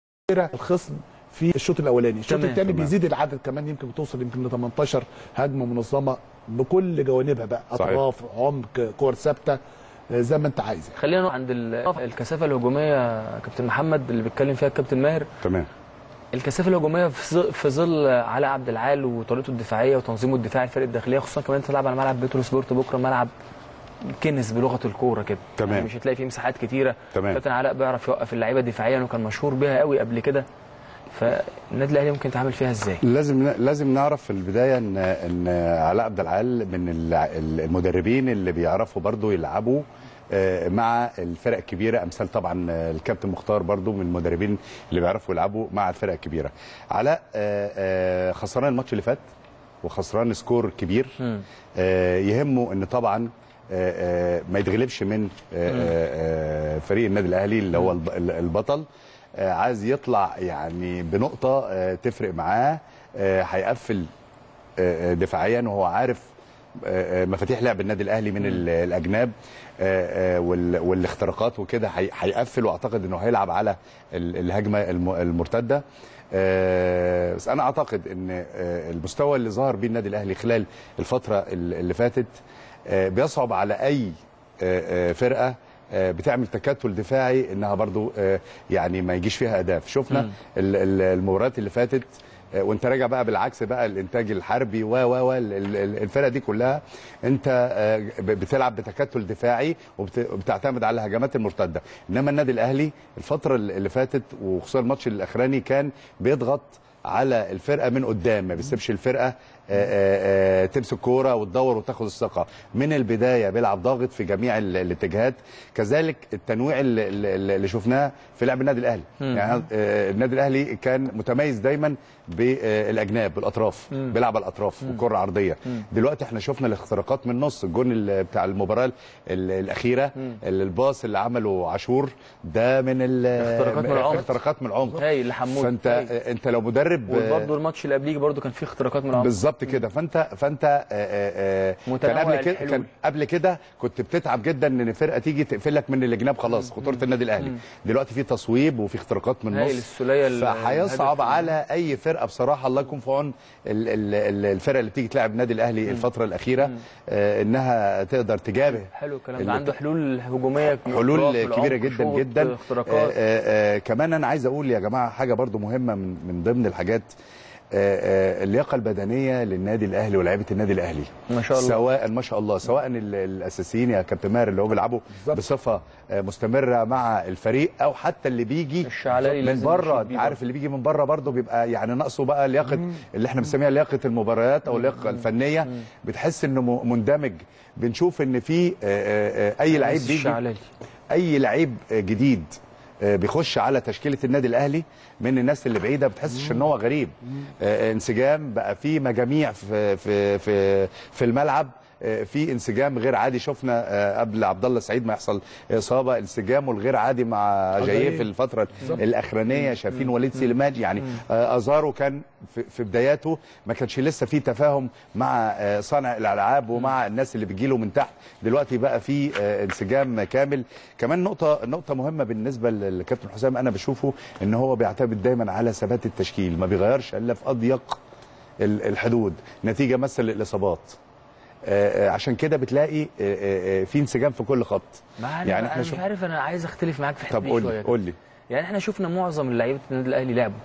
الخصم في الشوط الاولاني الشوط تمام، الثاني تمام. بيزيد العدد كمان يمكن بتوصل يمكن ل 18 هجمه منظمه بكل جوانبها بقى صحيح. اطراف عمق كور ثابته آه، زي ما انت عايز خلينا نروح عند ال- الكثافه الهجوميه يا كابتن محمد اللي بيتكلم فيها الكابتن ماهر تمام الكثافه الهجوميه في ظل- في ظل علاء عبد العال وطريقته الدفاعيه وتنظيمه الدفاعي الفرق الداخليه خصوصا كمان انت تلعب على ملعب بيترو سبورت بكره ملعب كنس بلغه الكوره كده تمام. يعني مش هتلاقي فيه مساحات كتيره تمام. كابتن علاء بيعرف يوقف اللعيبه دفاعيا وكان مشهور بيها قوي قبل كده فالنادي الاهلي ممكن يتعامل فيها ازاي لازم لازم نعرف في البدايه ان ان علاء عبد العال من الع- المدربين اللي بيعرفوا برضو يلعبوا آه، مع الفرق الكبيره امثال طبعا آه، الكابتن مختار برضو من المدربين اللي بيعرفوا يلعبوا مع الفرق الكبيره علاء آه، آه، خسران الماتش اللي فات وخسران سكور كبير مم. آه، يهمه ان طبعا آه، آه، ما يتغلبش من آه، آه، آه، فريق النادي الاهلي اللي هو الب- ال- البطل آه، عايز يطلع يعني بنقطه آه، تفرق معاه آه، هيقفل آه، آه، دفاعيا وهو عارف آه، آه، مفاتيح لعب النادي الاهلي من ال- الاجناب آه، آه، وال- والاختراقات وكده هي- هيقفل واعتقد انه هيلعب على ال- الهجمه الم- المرتده آه، بس انا اعتقد ان آه، المستوى اللي ظهر بيه النادي الاهلي خلال الفتره ال- اللي فاتت آه، بيصعب على اي آه، آه، فرقه آه، بتعمل تكتل دفاعي انها برضو آه، يعني ما يجيش فيها اهداف شفنا ال- ال- المباريات اللي فاتت آه، وانت راجع بقى بالعكس بقى الانتاج الحربي و و و ال- ال- الفرقه دي كلها انت آه، ب- بتلعب بتكتل دفاعي وبت- وبتعتمد على الهجمات المرتده انما النادي الاهلي الفتره اللي فاتت وخصوصا الماتش الاخراني كان بيضغط على الفرقه من قدام ما بيسيبش الفرقه آه، آه، آه، تمسك كوره وتدور وتاخد الثقه من البدايه بيلعب ضاغط في جميع ال- الاتجاهات كذلك التنويع اللي, اللي اللي شفناه في لعب النادي الاهلي يعني آه، النادي الاهلي كان متميز دايما بالاجناب بالاطراف بيلعب على الاطراف وكره عرضيه دلوقتي احنا شفنا الاختراقات من النص الجون ال- بتاع المباراه ال- الاخيره ال- الباص اللي عمله عاشور ده من ال- اختراقات من العمق. اختراقات من العمق هايل لحمود فانت هايل. انت لو مدرب وبرضه الماتش اللي قبليه برضه كان فيه اختراقات من العمق بالظبط كده فانت فانت آه، آه، آه، كان متنوع قبل كده الحلول. كان قبل كده كنت بتتعب جدا ان فرقه تيجي تقفل لك من الجناب خلاص خطوره النادي الاهلي دلوقتي في تصويب وفي اختراقات من هايل النص السولية ال- فهيصعب الهدف. على اي فرقه بصراحه الله يكون في عون ال- ال- ال- الفرقه اللي بتيجي تلعب النادي الاهلي الفتره الاخيره آه، انها تقدر تجابه حلو الكلام اللي ده عنده حلول هجوميه حلول أطراف، كبيره العمق، جدا شوط، جدا اختراقات آه، آه، آه، كمان انا عايز اقول يا جماعه حاجه برضو مهمه من من ضمن الحاجات آه، آه، اللياقه البدنيه للنادي الاهلي ولاعيبه النادي الاهلي ما شاء الله. سواء ما شاء الله سواء ال- الاساسيين يا كابتن ماهر اللي هو بيلعبوا بصفه آه، مستمره مع الفريق او حتى اللي بيجي الشعلالي من لازم بره يشيد بيه عارف اللي بيجي من بره برضه بيبقى يعني ناقصه بقى لياقه اللي احنا بنسميها لياقه المباريات او اللياقه الفنيه بتحس انه م- مندمج بنشوف ان في آه، آه، آه، اي لعيب بيجي الشعلالي اي لعيب جديد آه، بيخش على تشكيله النادي الاهلي من الناس اللي بعيده بتحسش ان هو غريب آه، انسجام بقى في مجاميع في في في في الملعب آه، في انسجام غير عادي شفنا آه، قبل عبد الله سعيد ما يحصل اصابه انسجامه الغير عادي مع جايه في الفتره الاخرانيه شايفين وليد سليمان يعني آه، ازارو كان في في بداياته ما كانش لسه في تفاهم مع آه، صانع الالعاب ومع الناس اللي بتجيله من تحت دلوقتي بقى في آه، انسجام كامل كمان نقطه نقطه مهمه بالنسبه للكابتن حسام انا بشوفه ان هو بيعتمد دايما على ثبات التشكيل ما بيغيرش الا في اضيق ال- الحدود نتيجه مثلا الاصابات آه، آه، عشان كده بتلاقي آه، آه، آه، في انسجام في كل خط يعني يعني انا احنا مش شوف عارف انا عايز اختلف معاك في الحته طب دي قول شويه لي كده. قول لي يعني احنا شفنا معظم لعيبه النادي الاهلي لعبوا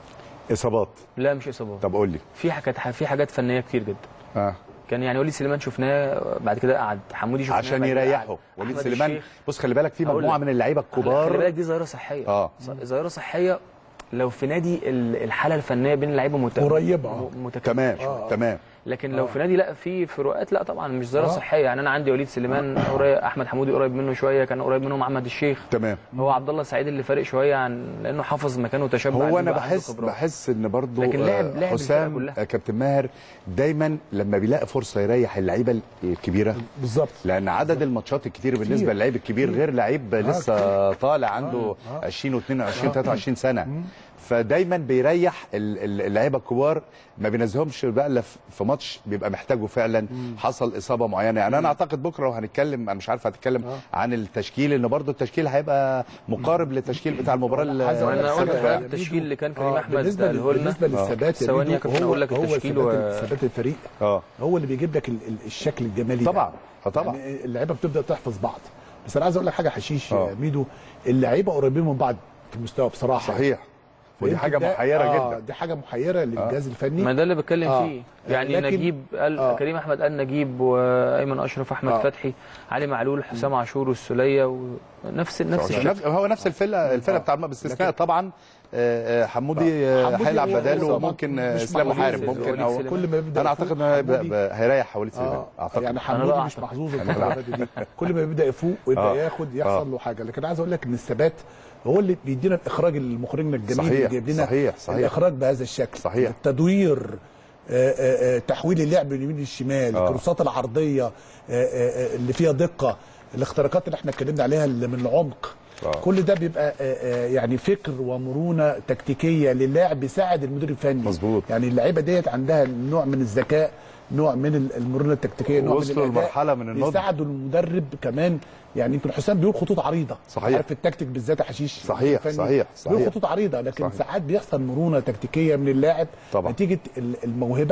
اصابات لا مش اصابات طب قول لي في حاجات في حاجات فنيه كتير جدا اه كان يعني وليد سليمان شفناه بعد كده قعد حمودي شفناه عشان بعد كده قعد. يريحوا وليد أحمد سليمان الشيخ. بص خلي بالك في هقول مجموعه لك. من اللعيبه خلي بالك الكبار دي ظاهره صحيه آه. ظ- ظاهره صحيه لو في نادي ال- الحاله الفنيه بين اللعيبه مت... قريبة، آه. م- متكامله تمام تمام لكن لو في نادي لا في فروقات لا طبعا مش ظاهره آه. صحيه يعني انا عندي وليد سليمان قريب احمد حمودي قريب منه شويه كان قريب منه محمد الشيخ تمام هو عبد الله سعيد اللي فارق شويه عن لانه حافظ مكانه وتشبع هو إنه انا بقى عنده بحس خبرات. بحس ان برضو لكن لعب- آه، لعب حسام الفرقة كلها. آه، كابتن ماهر دايما لما بيلاقي فرصه يريح اللعيبه الكبيره بالظبط لان عدد الماتشات الكتير بالنسبه للعيب الكبير غير لعيب لسه طالع عنده 20 و22 23 سنه فدايما بيريح ال- ال- اللعيبه الكبار ما بينزلهمش بقى الا في- في ماتش بيبقى محتاجه فعلا حصل اصابه معينه يعني انا اعتقد بكره لو هنتكلم انا مش عارف هتكلم عن التشكيل ان برضو التشكيل هيبقى مقارب للتشكيل بتاع المباراه عايز أقول انا لك قلت حاجة بقى يا التشكيل ميدو. اللي كان كريم آه، احمد بالنسبه قاله لنا بالنسبه للثبات يا ثواني ميدو، كنت هو هقول لك هو التشكيل ثبات و- ثبات الفريق اه هو اللي بيجيب لك ال- ال- الشكل الجمالي ده. طبعا اه طبعا يعني اللعيبه بتبدا تحفظ بعض بس انا عايز اقول لك حاجه حشيش آه. يا ميدو اللعيبه قريبين من بعض في المستوى بصراحه صحيح ودي فيمكن حاجه ده- محيره آه جدا دي حاجه محيره للجهاز الفني ما ده اللي بتكلم آه. فيه يعني لكن- نجيب قال آه. كريم احمد قال نجيب وايمن اشرف احمد آه. فتحي علي معلول حسام عاشور والسوليه ونفس نفس الشكل نفس هو نفس الفرقه الفرقه بتاع باستثناء طبعا آه، آه، حمودي آه، حمودي هيلعب هو- بداله هو وممكن مش آه، اسلام محظوظ محارب زي ممكن وليد او سليمان. كل ما يبدا انا يفوق اعتقد انه هيبقى- حمودي- بقى- هيريح وليد سليمان اه اعتقد يعني أنا حمودي بقى مش أعتقد. محظوظ أنا الفتره بقى اللي فاتت دي كل ما يبدا يفوق ويبدا آه. ياخد يحصل له حاجه لكن عايز اقول لك ان الثبات هو اللي بيدينا الاخراج المخرجنا الجميل صحيح، اللي جايب لنا صحيح، صحيح. الاخراج بهذا الشكل صحيح. التدوير آه، آه، آه، تحويل اللعب من اليمين للشمال آه. الكروسات العرضيه آه، آه، آه، اللي فيها دقه الاختراقات اللي احنا اتكلمنا عليها اللي من العمق آه. كل ده بيبقى آه، آه، يعني فكر ومرونه تكتيكيه للاعب بيساعد المدير الفني مظبوط. يعني اللعيبه ديت عندها نوع من الذكاء نوع من المرونه التكتيكيه نوع من وصلوا الأداء. لمرحلة من النضج. يساعدوا المدرب كمان يعني يمكن حسام بيقول خطوط عريضه صحيح. عارف التكتيك بالذات يا حشيش صحيح، الفني صحيح، صحيح. بيقول خطوط عريضه لكن صحيح. ساعات بيحصل مرونه تكتيكيه من اللاعب طبعا. نتيجه ال- الموهبه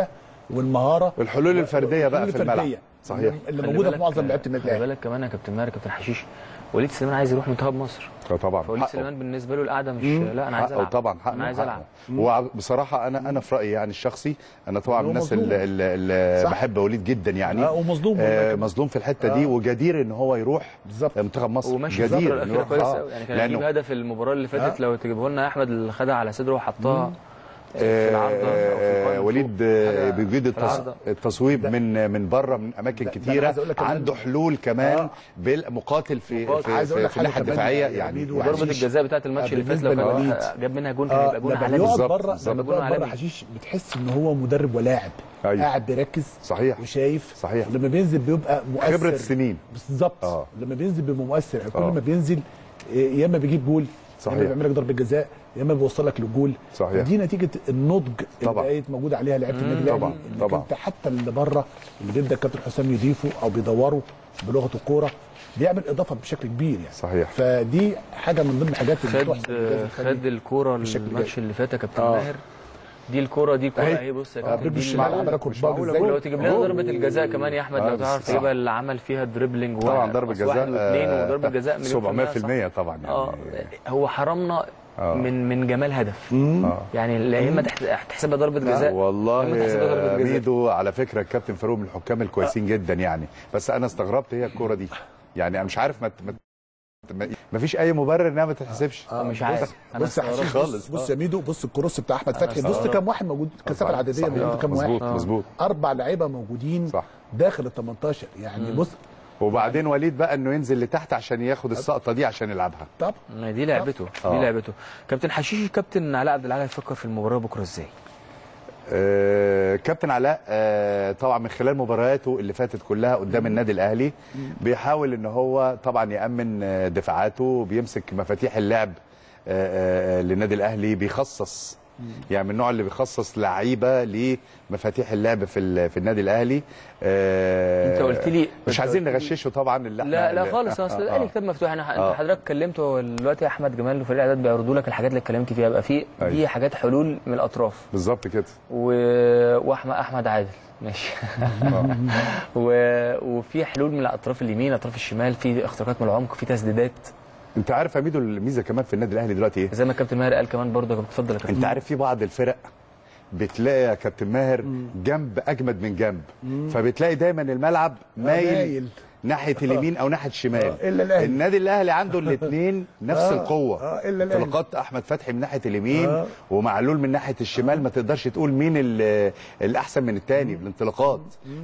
والمهاره الحلول الفرديه بقى والحلول في الملعب الفردية صحيح اللي خلي موجوده في بالك- معظم لعيبه النادي خلي الاهلي بالك كمان يا كابتن ماهر كابتن حشيش وليد سليمان عايز يروح منتخب مصر اه طبعا فوليد حقه. سليمان بالنسبه له القعده مش لا انا عايز حقه العب طبعا حقه انا عايز حقه. العب وبصراحه انا انا في رايي يعني الشخصي انا طبعا من هو الناس مظلوم. اللي, اللي, اللي صح. بحب وليد جدا يعني آه، ومظلوم آه والله. مظلوم في الحته دي آه. وجدير ان هو يروح بالظبط. منتخب مصر وماشي في الفتره جدير إنه الاخيره يروح. كويس آه. قوي يعني كان هيجيب لانه هدف المباراه اللي فاتت آه. لو تجيبه لنا يا احمد اللي خدها على صدره وحطها في العارضه أو في آه، القائم فوق. وليد آه، حاجة بيجيد في التص- العارضة. التصويب من من بره من اماكن ده- ده أنا كتيره عايز أقول لك كمان- عنده حلول كمان آه. بالمقاتل في مقاتل. في, عايز أقول في, لك في حاجة الناحيه كمان الدفاعيه يا يعني ميدو يعني ضربه الجزاء بتاعت الماتش اللي فات لو بالنسبة كان لوليد. جاب منها جون كان هيبقى جون لما عالمي بيقعد بالظبط، بره بالظبط. لما جون بيقعد بره عالمي. حشيش بتحس ان هو مدرب ولاعب أيوة. قاعد بيركز صحيح وشايف صحيح. لما بينزل بيبقى مؤثر خبره سنين بالظبط آه. لما بينزل بيبقى مؤثر يعني كل آه. ما بينزل إيه، يا اما بيجيب جول يا صحيح. اما بيعمل لك ضربه جزاء يا اما بيوصل لك للجول صحيح. دي نتيجه النضج اللي طبعا. بقيت موجوده عليها لعيبه النادي الاهلي طبعا. انك طبعا. انت حتى اللي بره اللي بيبدا الكابتن حسام يضيفه او بيدوره بلغه الكوره بيعمل اضافه بشكل كبير يعني صحيح. فدي حاجه من ضمن الحاجات اللي خد بتحسب للجهاز الفني. خد الكوره بشكل الماتش اللي فات يا كابتن آه. ماهر دي الكوره دي الكوره أهي. اهي بص يا آه، كابتن برجله دي الشمال اللي- عملها كورباج ازاي ولو تجيب لنا ضربه الجزاء كمان يا احمد لو آه، تعرف صح. تجيبها اللي عمل فيها دريبلينج طبعا واحد ضربه بس جزاء واحد واثنين وضربه جزاء مليون في المية 700% صح. طبعا اه يعني هو حرمنا آه. من من جمال هدف آه. يعني لا اما تحت- تحسبها ضربه جزاء والله لما تحسبها ضربة يا جزاء. ميدو على فكره الكابتن فاروق من الحكام الكويسين جدا يعني بس انا استغربت هي الكوره دي يعني انا مش عارف ما ما- ما- ما فيش اي مبرر انها ما تتحسبش آه، مش بص- عارف. أنا بص يا استغربت حشيش خالص. بص, بص يا ميدو بص الكروس بتاع احمد فتحي بص استغربت. كام واحد موجود الكثافه العدديه صحيح. موجود كام واحد مظبوط مظبوط اربع لعيبه موجودين صح. داخل ال 18 يعني بص وبعدين وليد بقى انه ينزل لتحت عشان ياخد السقطه دي عشان يلعبها طب ما دي لعبته آه. دي لعبته كابتن حشيش كابتن علاء عبد العال هيفكر في المباراه بكره ازاي آه، كابتن علاء آه، طبعا من خلال مبارياته اللي فاتت كلها قدام النادي الاهلي بيحاول ان هو طبعا يامن آه، دفاعاته بيمسك مفاتيح اللعب آه، آه، للنادي الاهلي بيخصص يعني من النوع اللي بيخصص لعيبه لمفاتيح اللعب في ال- في النادي الاهلي آه، انت قلت لي مش انت عايزين قلت لي- نغششه طبعا اللي لا احنا لا اللي- خالص اصل آه، الاهلي آه. كتاب مفتوح انا آه. انت حضرتك كلمته دلوقتي احمد جمال وفريق الاعداد بيعرضوا لك الحاجات اللي اتكلمت فيها بقى في دي أيوة. حاجات حلول من الاطراف بالظبط كده و... واحمد احمد عادل ماشي و... وفي حلول من الاطراف اليمين اطراف الشمال في اختراقات من العمق في تسديدات انت عارف يا ميدو الميزه كمان في النادي الاهلي دلوقتي ايه زي ما الكابتن ماهر قال كمان برضه اتفضل يا كابتن انت عارف في بعض الفرق بتلاقي يا كابتن ماهر جنب اجمد من جنب فبتلاقي دايما الملعب مايل مايل. ناحيه اليمين او ناحيه الشمال آه، إلا الأهلي. النادي الاهلي عنده الاثنين نفس آه، القوه آه، إلا الأهلي. طلقات احمد فتحي من ناحيه اليمين آه. ومعلول من ناحيه الشمال ما تقدرش تقول مين ال- الاحسن من الثاني بالانطلاقات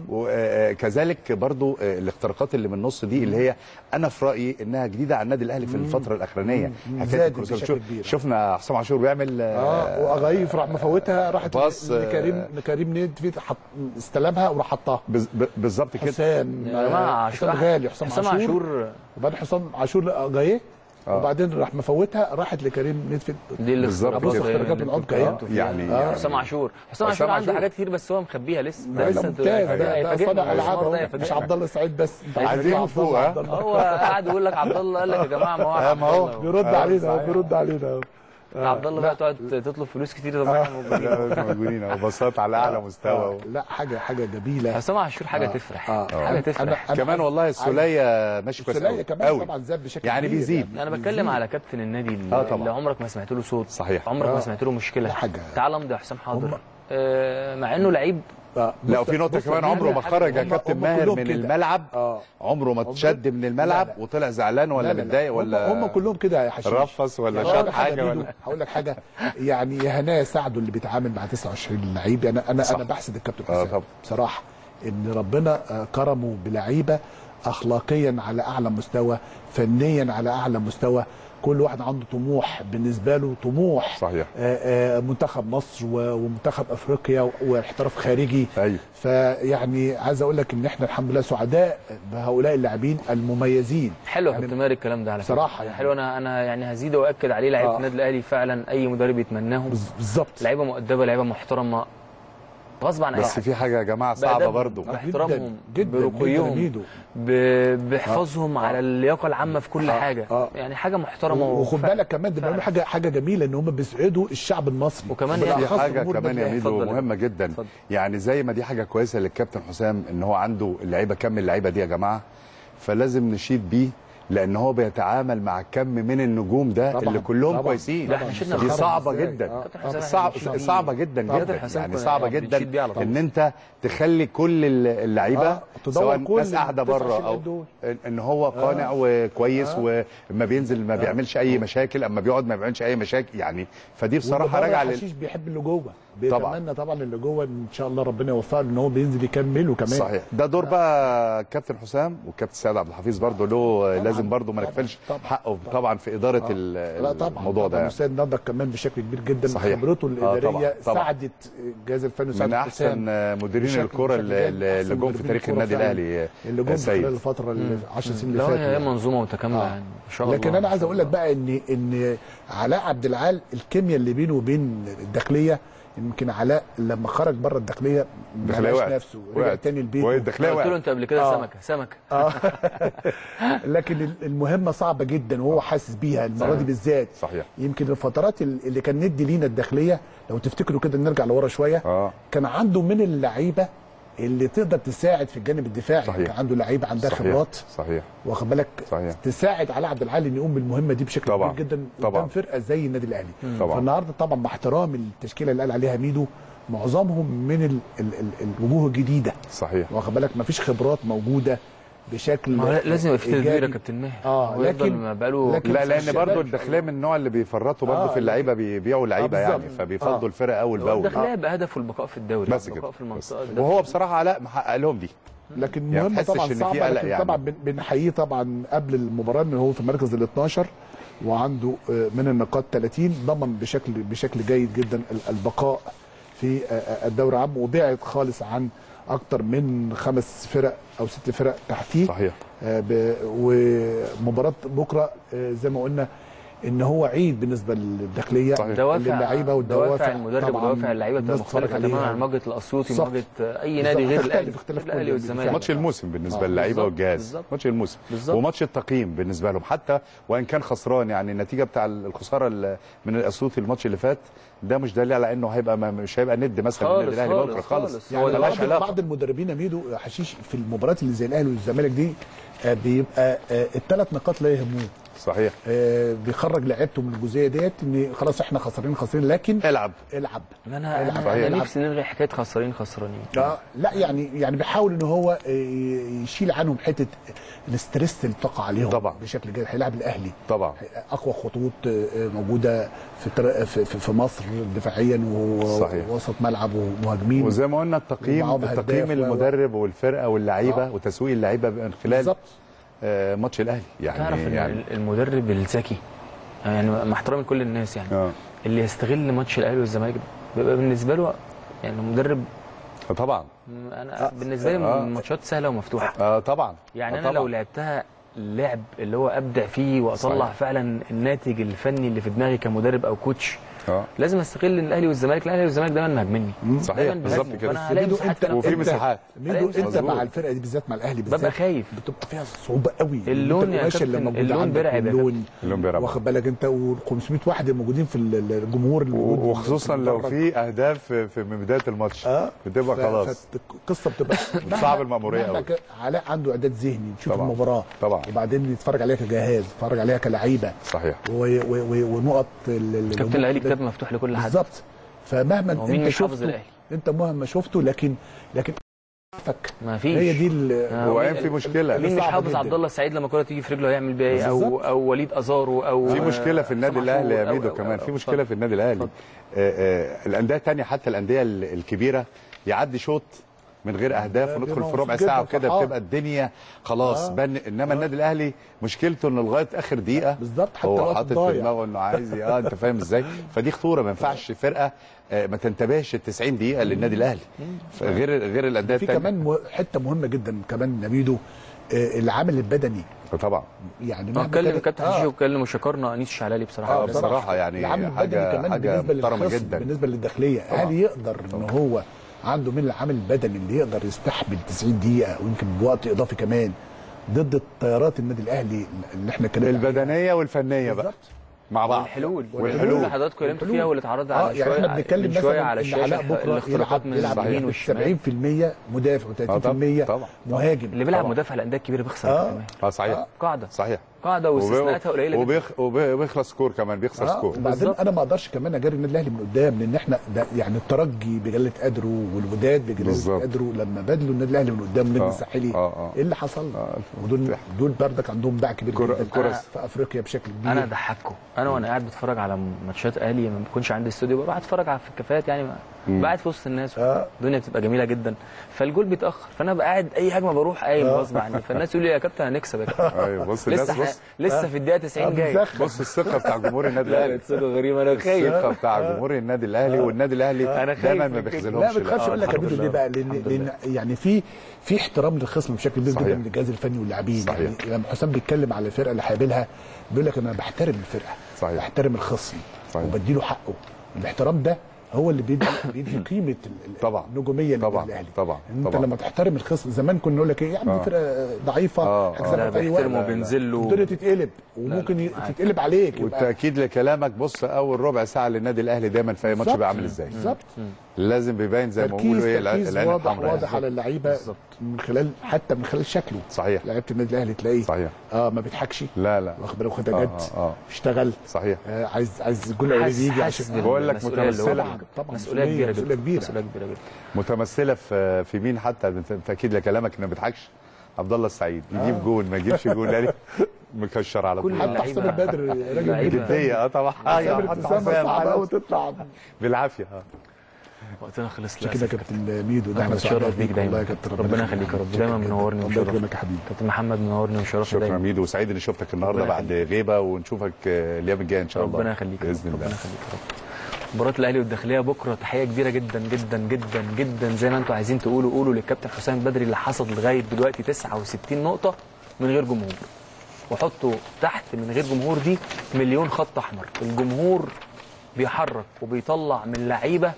وكذلك برضو آه، الاختراقات اللي من النص دي اللي هي انا في رايي انها جديده على النادي الاهلي في الفتره الاخرانيه حكايه زادت الكروسات. بشكل شوف- كبير. شفنا حسام عاشور بيعمل اه واغايف راح مفوتها راحت باص، لكريم لكريم ندفيد حط استلمها وراح حطها بز- ب- بالظبط كده حسام يا جماعه حسام غالي حسام حسام عاشور عاشور وبعدين حسام عاشور جايه وبعدين راح مفوتها راحت لكريم ندفيد دي اللي بالظبط اخترقات كده. اللي اختراقات من انتوا العمق اهي. اتكلمتوا فيها. يعني- آه. حسام عاشور حسام عاشور حسام عنده عاشور. حاجات كتير بس هو مخبيها لسه ده لسه ممتاز ده, ده هيفاجئنا. صانع العاب المشوار ده اهو هيفاجئنا. مش عبد الله السعيد بس انت عايزين عبد الله فوق، ها؟ عبد الله. هو قاعد يقول لك عبد الله قال لك يا جماعه ما هو آه، عبد ما هو الله بيرد آه، علينا اهو صحيح. بيرد علينا اهو عبد الله بقى تقعد تطلب فلوس كتير طب احنا موجودين موجودين اهو بساط على اعلى مستوى لا حاجه حاجه جميله حسام عاشور حاجه تفرح آه. حاجه تفرح كمان والله السوليه ماشي كويس السوليه قوي. كمان قوي. طبعا زاد بشكل يعني كبير بيزيد. انا بتكلم على كابتن النادي اللي, آه طبعا. اللي عمرك ما سمعت له صوت صحيح. عمرك آه. ما سمعت له مشكله ده حاجة. تعال امضي يا حسام حاضر هم- آه مع انه لعيب آه، لا بص- وفي نقطه بص كمان يا عمره ما ميدو، خرج يا هم- كابتن هم ماهر كلهم من كده. الملعب اه عمره ما هم- اتشد من لا، الملعب لا. وطلع زعلان ولا لا، لا، لا. متضايق هم- ولا هم كلهم كده يا حشيش رفص ولا يعني شاط هقول لك حاجه ميدو، ولا هقول لك حاجه يعني يا هناه سعده اللي بيتعامل مع 29 لعيب يعني انا صح. انا بحسد الكابتن آه، حسام طبعا. بصراحه ان ربنا آه، كرمه بلعيبه اخلاقيا على اعلى مستوى فنيا على اعلى مستوى كل واحد عنده طموح بالنسبه له طموح صحيح. آه، آه، منتخب مصر و- ومنتخب افريقيا واحتراف خارجي ايوه فيعني عايز اقول لك ان احنا الحمد لله سعداء بهؤلاء اللاعبين المميزين حلو يا يعني كابتن ماهر الكلام ده على فكرة. بصراحة يعني. حلو انا انا يعني هزيد واكد عليه لعيبه آه. النادي الاهلي فعلا اي مدرب يتمناهم بز- بالظبط لعيبه مؤدبه لعيبه محترمه غصب عن اي بس حد في حاجه يا جماعه صعبه بأدبهم، برضو باحترامهم جدا برقيهم ميدو. ب- بحفاظهم على اللياقه العامه في كل آه، حاجه آه. يعني حاجه محترمه وخد وفعلا- بالك كمان ده بيعملوا فعلا. حاجه حاجه جميله ان هم بيسعدوا الشعب المصري وكمان بالأخص يعني في حاجه جمهور كمان يا النادي ميدو اتفضل. مهمه جدا اتفضل. يعني زي ما دي حاجه كويسه للكابتن حسام ان هو عنده اللعيبه كم اللعيبه دي يا جماعه فلازم نشيد بيه لان هو بيتعامل مع كم من النجوم ده طبعاً، اللي كلهم طبعاً. كويسين لا، احنا شلنا دي الخرم صعبه إزاي؟ جدا آه. كابتن حسام صعب احنا بنشيد صعبه بيه. جدا كابتن جدا حسام يعني كنا صعبه بنشيد جدا بيه على طول. ان انت تخلي كل اللعيبه آه، تدور سواء كل ناس قاعده التسع بره او شلات دول. إن- ان هو قانع وكويس وما بينزل ما بيعملش اي مشاكل اما بيقعد ما بيعملش اي مشاكل يعني فدي بصراحه واللي بره راجعه لل... الحشيش بيحب اللي جوه طبعاً. بيتمنى طبعا اللي جوه ان شاء الله ربنا يوفقه ان هو بينزل يكمل وكمان صحيح ده دور بقى كابتن حسام والكابتن سيد عبد الحفيظ برضه له لازم برضه ما طبعاً، نغفلش طبعاً. حقه طبعا في اداره ال- لا طبعا الموضوع ده طبعا يعني. الاستاذ نضر كمان بشكل كبير جدا صحيح. خبرته آه، الاداريه طبعاً، طبعاً. ساعدت الجهاز الفني من وساعدت احسن حسام مديرين بشكل- الكره بشكل اللي جيد. اللي أحسن جم في مدربين تاريخ الكرة النادي فعلاً الاهلي اللي جم يا في خلال سيد الفتره ال 10 سنين اللي لا فاتوا هي يعني. منظومه متكامله آه. يعني ان شاء الله لكن انا عايز اقول لك بقى ان ان علاء عبد العال الكيمياء اللي بينه وبين الداخليه يمكن علاء لما خرج بره الداخليه ما الداخلية لقاش وقعت. نفسه رجع وقعت. تاني البيت وهي الداخلية قلت له وقعت. انت قبل كده آه. سمكه سمكه آه. لكن المهمه صعبه جدا وهو حاسس بيها المره دي بالذات صحيح يمكن الفترات اللي كان ندي لينا الداخليه لو تفتكروا كده نرجع لورا شويه اه كان عنده من اللعيبه اللي تقدر تساعد في الجانب الدفاعي صحيح. كان عنده لعيبه عندها صحيح خبرات صحيح واخد بالك صحيح. تساعد علي عبد العال انه يقوم بالمهمه دي بشكل طبعاً. كبير جدا طبعاً. قدام فرقه زي النادي الاهلي طبعاً. فالنهارده طبعا مع احترام التشكيله اللي قال عليها ميدو معظمهم من ال ال ال الوجوه الجديده صحيح واخد بالك مفيش خبرات موجوده بشكل ما هو لازم يبقى في تدبير يا إيجابي. كابتن ماهر آه، هو يفضل لكن- ما بقاله لكن- لا لان الشباب برضه إن شاء الداخليه الله. من النوع اللي بيفرطوا برضه آه، في اللعيبه بيبيعوا لعيبه آه، يعني بالظبط. فبيفضوا آه. الفرقه اول هو باول الداخليه بهدفه البقاء في الدوري بس البقاء كده في بس. المنطقه ده. وهو بصراحه علاء محقق لهم دي لكن يعني مهمه تحسش طبعا إن في صعبه قلق لكن يعني. طبعا بن- بنحييه طبعا قبل المباراه ان هو في المركز ال 12 وعنده آه، من النقاط 30 ضمن بشكل بشكل جيد جدا ال- البقاء في آه، آه، الدوري العام وبعد خالص عن اكتر من خمس فرق او ست فرق تحتيه صحيح آه، ب- ومباراه بكره آه، زي ما قلنا ان هو عيد بالنسبه للداخليه صحيح. دوافع للعيبه والدوافع دوافع المدرب طبعاً ودوافع اللعيبه بتبقى الناس تتفرج مختلفه تماما عليها. عن مواجهه الاسيوطي بالظبط. مواجهه اي نادي غير تختلف الاهلي اختلاف الاهلي كل- والزمالك ماتش الموسم بالنسبه آه، للعيبه بالظبط، والجهاز بالظبط. ماتش الموسم بالظبط. وماتش التقييم بالنسبه لهم حتى وان كان خسران يعني النتيجه بتاع الخساره ال- من الاسيوطي الماتش اللي فات ده مش دليل على انه هيبقى ما- مش هيبقى ند مثلا خالص، النادي الاهلي خالص، بكره خالص خالص. يعني هو ده ملهاش بعض, علاقه بعض المدربين يا ميدو حشيش في المباريات اللي زي الاهلي والزمالك دي آه، بيبقى الثلاث نقاط لا يهموه صحيح آه، بيخرج لعيبته من الجزئيه ديت ان خلاص احنا خسرانين خسرانين لكن العب العب ما انا العب. انا, أنا صحيح. نفسي نلغي حكايه خسرانين خسرانين آه، لا يعني يعني بيحاول ان هو آه، يشيل عنهم حته الاستريس اللي بتقع عليهم طبعا. بشكل جيد هيلاعب الاهلي طبعا اقوى خطوط آه، موجوده في تر- في في- في مصر دفاعيا صحيح. ووسط ملعب ومهاجمين وزي ما قلنا التقييم ومعاهم هداف التقييم و- المدرب والفرقه واللعيبه آه. وتسويق اللعيبه من خلال بالظبط آه، ماتش الاهلي يعني تعرف ان يعني المدرب الذكي يعني مع احترامي لكل الناس يعني اه اللي يستغل ماتش الاهلي والزمالك ده بيبقى بالنسبه له يعني مدرب طبعا انا بالنسبه لي آه. ماتشات سهله ومفتوحه آه طبعا يعني آه انا لو طبعاً. لعبتها لعب اللي هو ابدع فيه واطلع صحيح. فعلا الناتج الفني اللي في دماغي كمدرب او كوتش اه لازم استغل ان الاهلي والزمالك الاهلي والزمالك دايما مهاجمني صحيح دايماً بالظبط بيهاجموا. كده فانا هلاقي ميدو مساحات انت كلام وفي انت- مساحات. ميدو انت مظبوط. مع الفرقه دي بالذات مع الاهلي بالذات ببقى خايف بتبقى فيها صعوبه قوي اللون يا القماشه اللي كابتن، موجوده اللون عندك بيرعب يا اللون اللون بيرعب. واخد بالك انت وال500 واحد الموجودين في ال- الجمهور اللي موجود وخصوصا في لو المدرج. في اهداف في في- من بدايه الماتش اه بتبقى ف- خلاص فالقصه بتبقى صعب المأمورية مهما أوي. كان علاء عنده اعداد ذهني يشوف طبعاً. المباراه طبعاً. وبعدين يتفرج عليها كجهاز يتفرج عليها كلعيبه صحيح و- و- و- ونقط ال- ال- كابتن الاهلي كتاب مفتوح لكل حد بالظبط فمهما هو مين انت مش حافظ شفته الأهلي؟ انت مهما شفته لكن لكن فك ما فيش هي دي ال- آه، هو مين- عين في مشكله مين مش صعبة حافظ جداً. عبد الله السعيد لما الكوره تيجي في رجله هيعمل بيها ايه او بالظبط. او وليد ازارو او في مشكله في النادي سمح الاهلي يا أو- ميدو أو- كمان أو- في مشكله في النادي الاهلي آه، آه، الانديه الثانيه حتى الانديه ال- الكبيره يعدي شوط من غير اهداف ده وندخل بيبقى في ربع مبسوط ساعه جداً، وكده فرحان. بتبقى الدنيا خلاص آه. بن انما النادي الاهلي مشكلته انه لغايه اخر دقيقه بالظبط، حتى هو الوقت حاطط في ضايع. دماغه انه عايز ي- اه انت فاهم ازاي فدي خطوره ما ينفعش فرقه آه، ما تنتبهش ال 90 دقيقه للنادي الاهلي غير غير الانديه في الثانيه كمان مه- حته مهمه جدا كمان نبيدو آه، العامل البدني طبعا يعني اه مهما اتكلم كانت- الكابتن آه. حشيش واتكلم وشكرنا انيس الشعلالي بصراحه آه، بصراحة. بصراحة يعني العامل حاجة- البدني كمان حاجة بالنسبه محترمة للخصم جدا. بالنسبه للداخليه هل يقدر ان هو عنده من العامل البدني اللي يقدر يستحمل 90 دقيقه ويمكن بوقت اضافي كمان ضد التيارات النادي الاهلي اللي احنا اتكلمنا عليها. البدنيه والفنيه بقى بالظبط. مع بعض والحلول والحلول. اللي حضرتك اتكلمت والحلول. فيها واللي اتعرض اه على يعني شويه احنا بنتكلم من شويه مثلا على ان الشاشه علاء بكره الاختراقات من يلعب اليمين يلعب والشمال 70% مدافع و30% طبعا. مهاجم اللي بيلعب طبعا. مدافع الانديه الكبيره بيخسر آه. كمان اه صحيح قاعده صحيح قاعده واستثناءاتها قليله جدا وبيخ... وبيخلص سكور كمان بيخسر اه سكور وبعدين بالظبط. انا ما اقدرش كمان اجري النادي الاهلي من قدام لان احنا ده يعني الترجي بجلاله قدره والوداد بجلاله بالظبط. قدره لما بدلوا النادي الاهلي من قدام النادي آه. الساحلي آه. آه. ايه اللي حصل؟ آه. ودول دول بردك عندهم باع كبير كرة- جدا كرة- في افريقيا بشكل كبير انا اضحككم انا وانا قاعد بتفرج على ماتشات اهلي ما بكونش عندي استوديو بروح اتفرج على في الكافيهات يعني ما- قاعد في وسط الناس آه. الدنيا بتبقى جميله جدا فالجول بيتاخر فانا بقى قاعد اي هجمه بروح قايم غصب عني فالناس يقول لي يا كابتن هنكسب يا كابتن ايوه بص الناس لسه ح... بص لسه في الدقيقه 90 جاي بنسخن. بص الثقه بتاع جمهور النادي لا الاهلي بتصير غريبه انا خايف الثقه بتاع جمهور النادي الاهلي والنادي الاهلي أنا خايف دايما من ما كده. بيخذلهمش لا ما تخافش اقول لك يا الحمد بيدو لله. ليه بقى لان الحمد لان يعني في في احترام للخصم بشكل كبير صحيح. جدا من الجهاز الفني واللاعبين صحيح. يعني لما حسام بيتكلم على الفرقه اللي هيقابلها بيقول لك انا بحترم الفرقه صحيح. بحترم الخصم صحيح. وبديله حقه الاحترام ده هو اللي بيدي بيدي قيمه ال- ال- طبعا. النجوميه للنادي طبعا. الاهلي طبعا. انت طبعا. لما تحترم الخصم زمان كنا نقول لك ايه يا عم دي فرقه ضعيفه آه. هكسبها لا في اي وقت بيحترمه وبينزل له الدنيا تتقلب وممكن ي- معاك. تتقلب عليك يبقى والتاكيد لكلامك بص اول ربع ساعه للنادي الاهلي دايما في اي ماتش بالظبط. بيبقى عامل ازاي بالظبط لازم بيبين زي ما تركيز بيقولوا ايه الع- تركيز العين واضح الحمراء واضح يعني. على اللعيبه من خلال حتى من خلال شكله صحيح لعيبه النادي الاهلي تلاقيه صحيح اه ما بيضحكش لا لا واخد بالك واخدها آه، جد آه، آه. اشتغل صحيح آه عايز عايز الجول الاولاني يجي حاسس عشان بقول لك بالمسؤولية اللي هو متمثلة. فيها. طبعاً مسؤوليه مسؤولية- كبيره مسؤولية جدا كبيرة. مسؤوليه كبيره جدا متمثله في في مين حتى بالتاكيد لكلامك انه ما بيضحكش عبد الله السعيد يجيب جول ما يجيبش جول يعني مكشر على كل طول حتى اللعيبة- حسام البدر راجل اللعيبة- جديه اه طبعا حسام حتى ابتسامه حسام صعبه قوي عارف. تطلع بالعافيه اه وقتنا خلص عشان كده للأسف. كابتن ميدو ده انا احنا بتشرف سعداء بيك دايما والله يا كابتن ربنا يخليك يا رب دايما منورني الله ومشرفني يكرمك يا حبيبي كابتن محمد منورني ومشرفني شكرا دايما ميدو وسعيد اني شفتك النهارده ربنا بعد غيبه ونشوفك آه، الايام الجايه ان شاء الله ربنا يخليك يا رب. باذن ربنا الله يخليك يا رب مباراة الأهلي والداخلية بكرة تحية كبيرة جدا جدا جدا جدا زي ما أنتم عايزين تقولوا قولوا للكابتن حسام بدري اللي حصد لغاية دلوقتي 69 نقطة من غير جمهور وحطوا تحت من غير جمهور دي مليون خط أحمر الجمهور بيحرك وبيطلع من لعيبة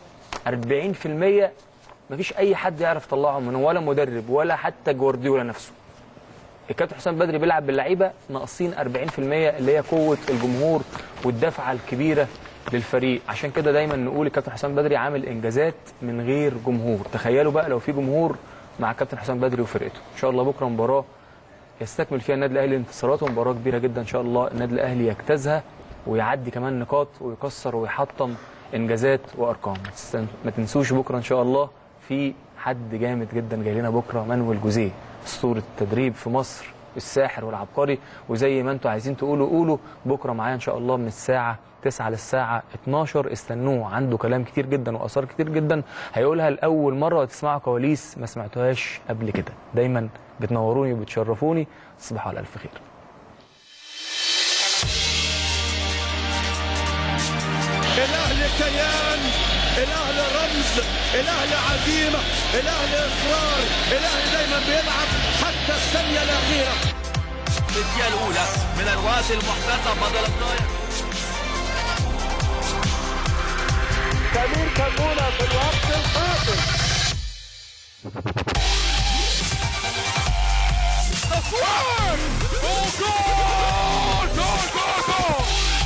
40% مفيش أي حد يعرف يطلعه من ولا مدرب ولا حتى جوارديولا نفسه الكابتن حسام بدري بيلعب باللعيبه ناقصين 40% اللي هي قوه الجمهور والدفعه الكبيره للفريق عشان كده دايما نقول الكابتن حسام بدري عامل انجازات من غير جمهور تخيلوا بقى لو في جمهور مع الكابتن حسام بدري وفرقته ان شاء الله بكره مباراه يستكمل فيها النادي الاهلي انتصاراته مباراه كبيره جدا ان شاء الله النادي الاهلي يجتازها ويعدي كمان نقاط ويكسر ويحطم انجازات وارقام ما تستن- ما تنسوش بكره ان شاء الله في حد جامد جدا جاي لنا بكره مانويل جوزيه اسطوره التدريب في مصر الساحر والعبقري وزي ما انتم عايزين تقولوا قولوا بكره معايا ان شاء الله من الساعه 9 للساعه 12 استنوه عنده كلام كتير جدا واثار كتير جدا هيقولها لاول مره وتسمعوا كواليس ما سمعتوهاش قبل كده دايما بتنوروني وبتشرفوني تصبحوا على الف خير الاهلي كيان الاهلي رمز الاهلي عزيمه الاهلي اصرار الاهلي دايما بيلعب حتى الثانيه الاخيره الدقيقة الأولى من الوقت المحتسب بدل الضايع سمير كمونه في الوقت القاتل تصوير جول جول جول جول جول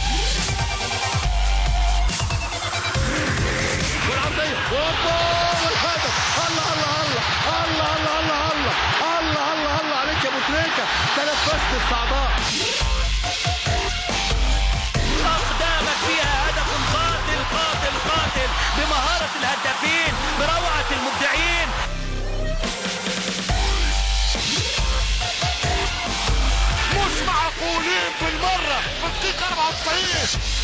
والعرضية والجول والهدف الله الله الله الله الله الله الله الله الله الله عليك يا ابو تريكه تنفست الصعداء أقدامك فيها هدف قاتل قاتل قاتل بمهارة الهدافين بروعة المبدعين مش معقولين بالمرة في الدقيقة 94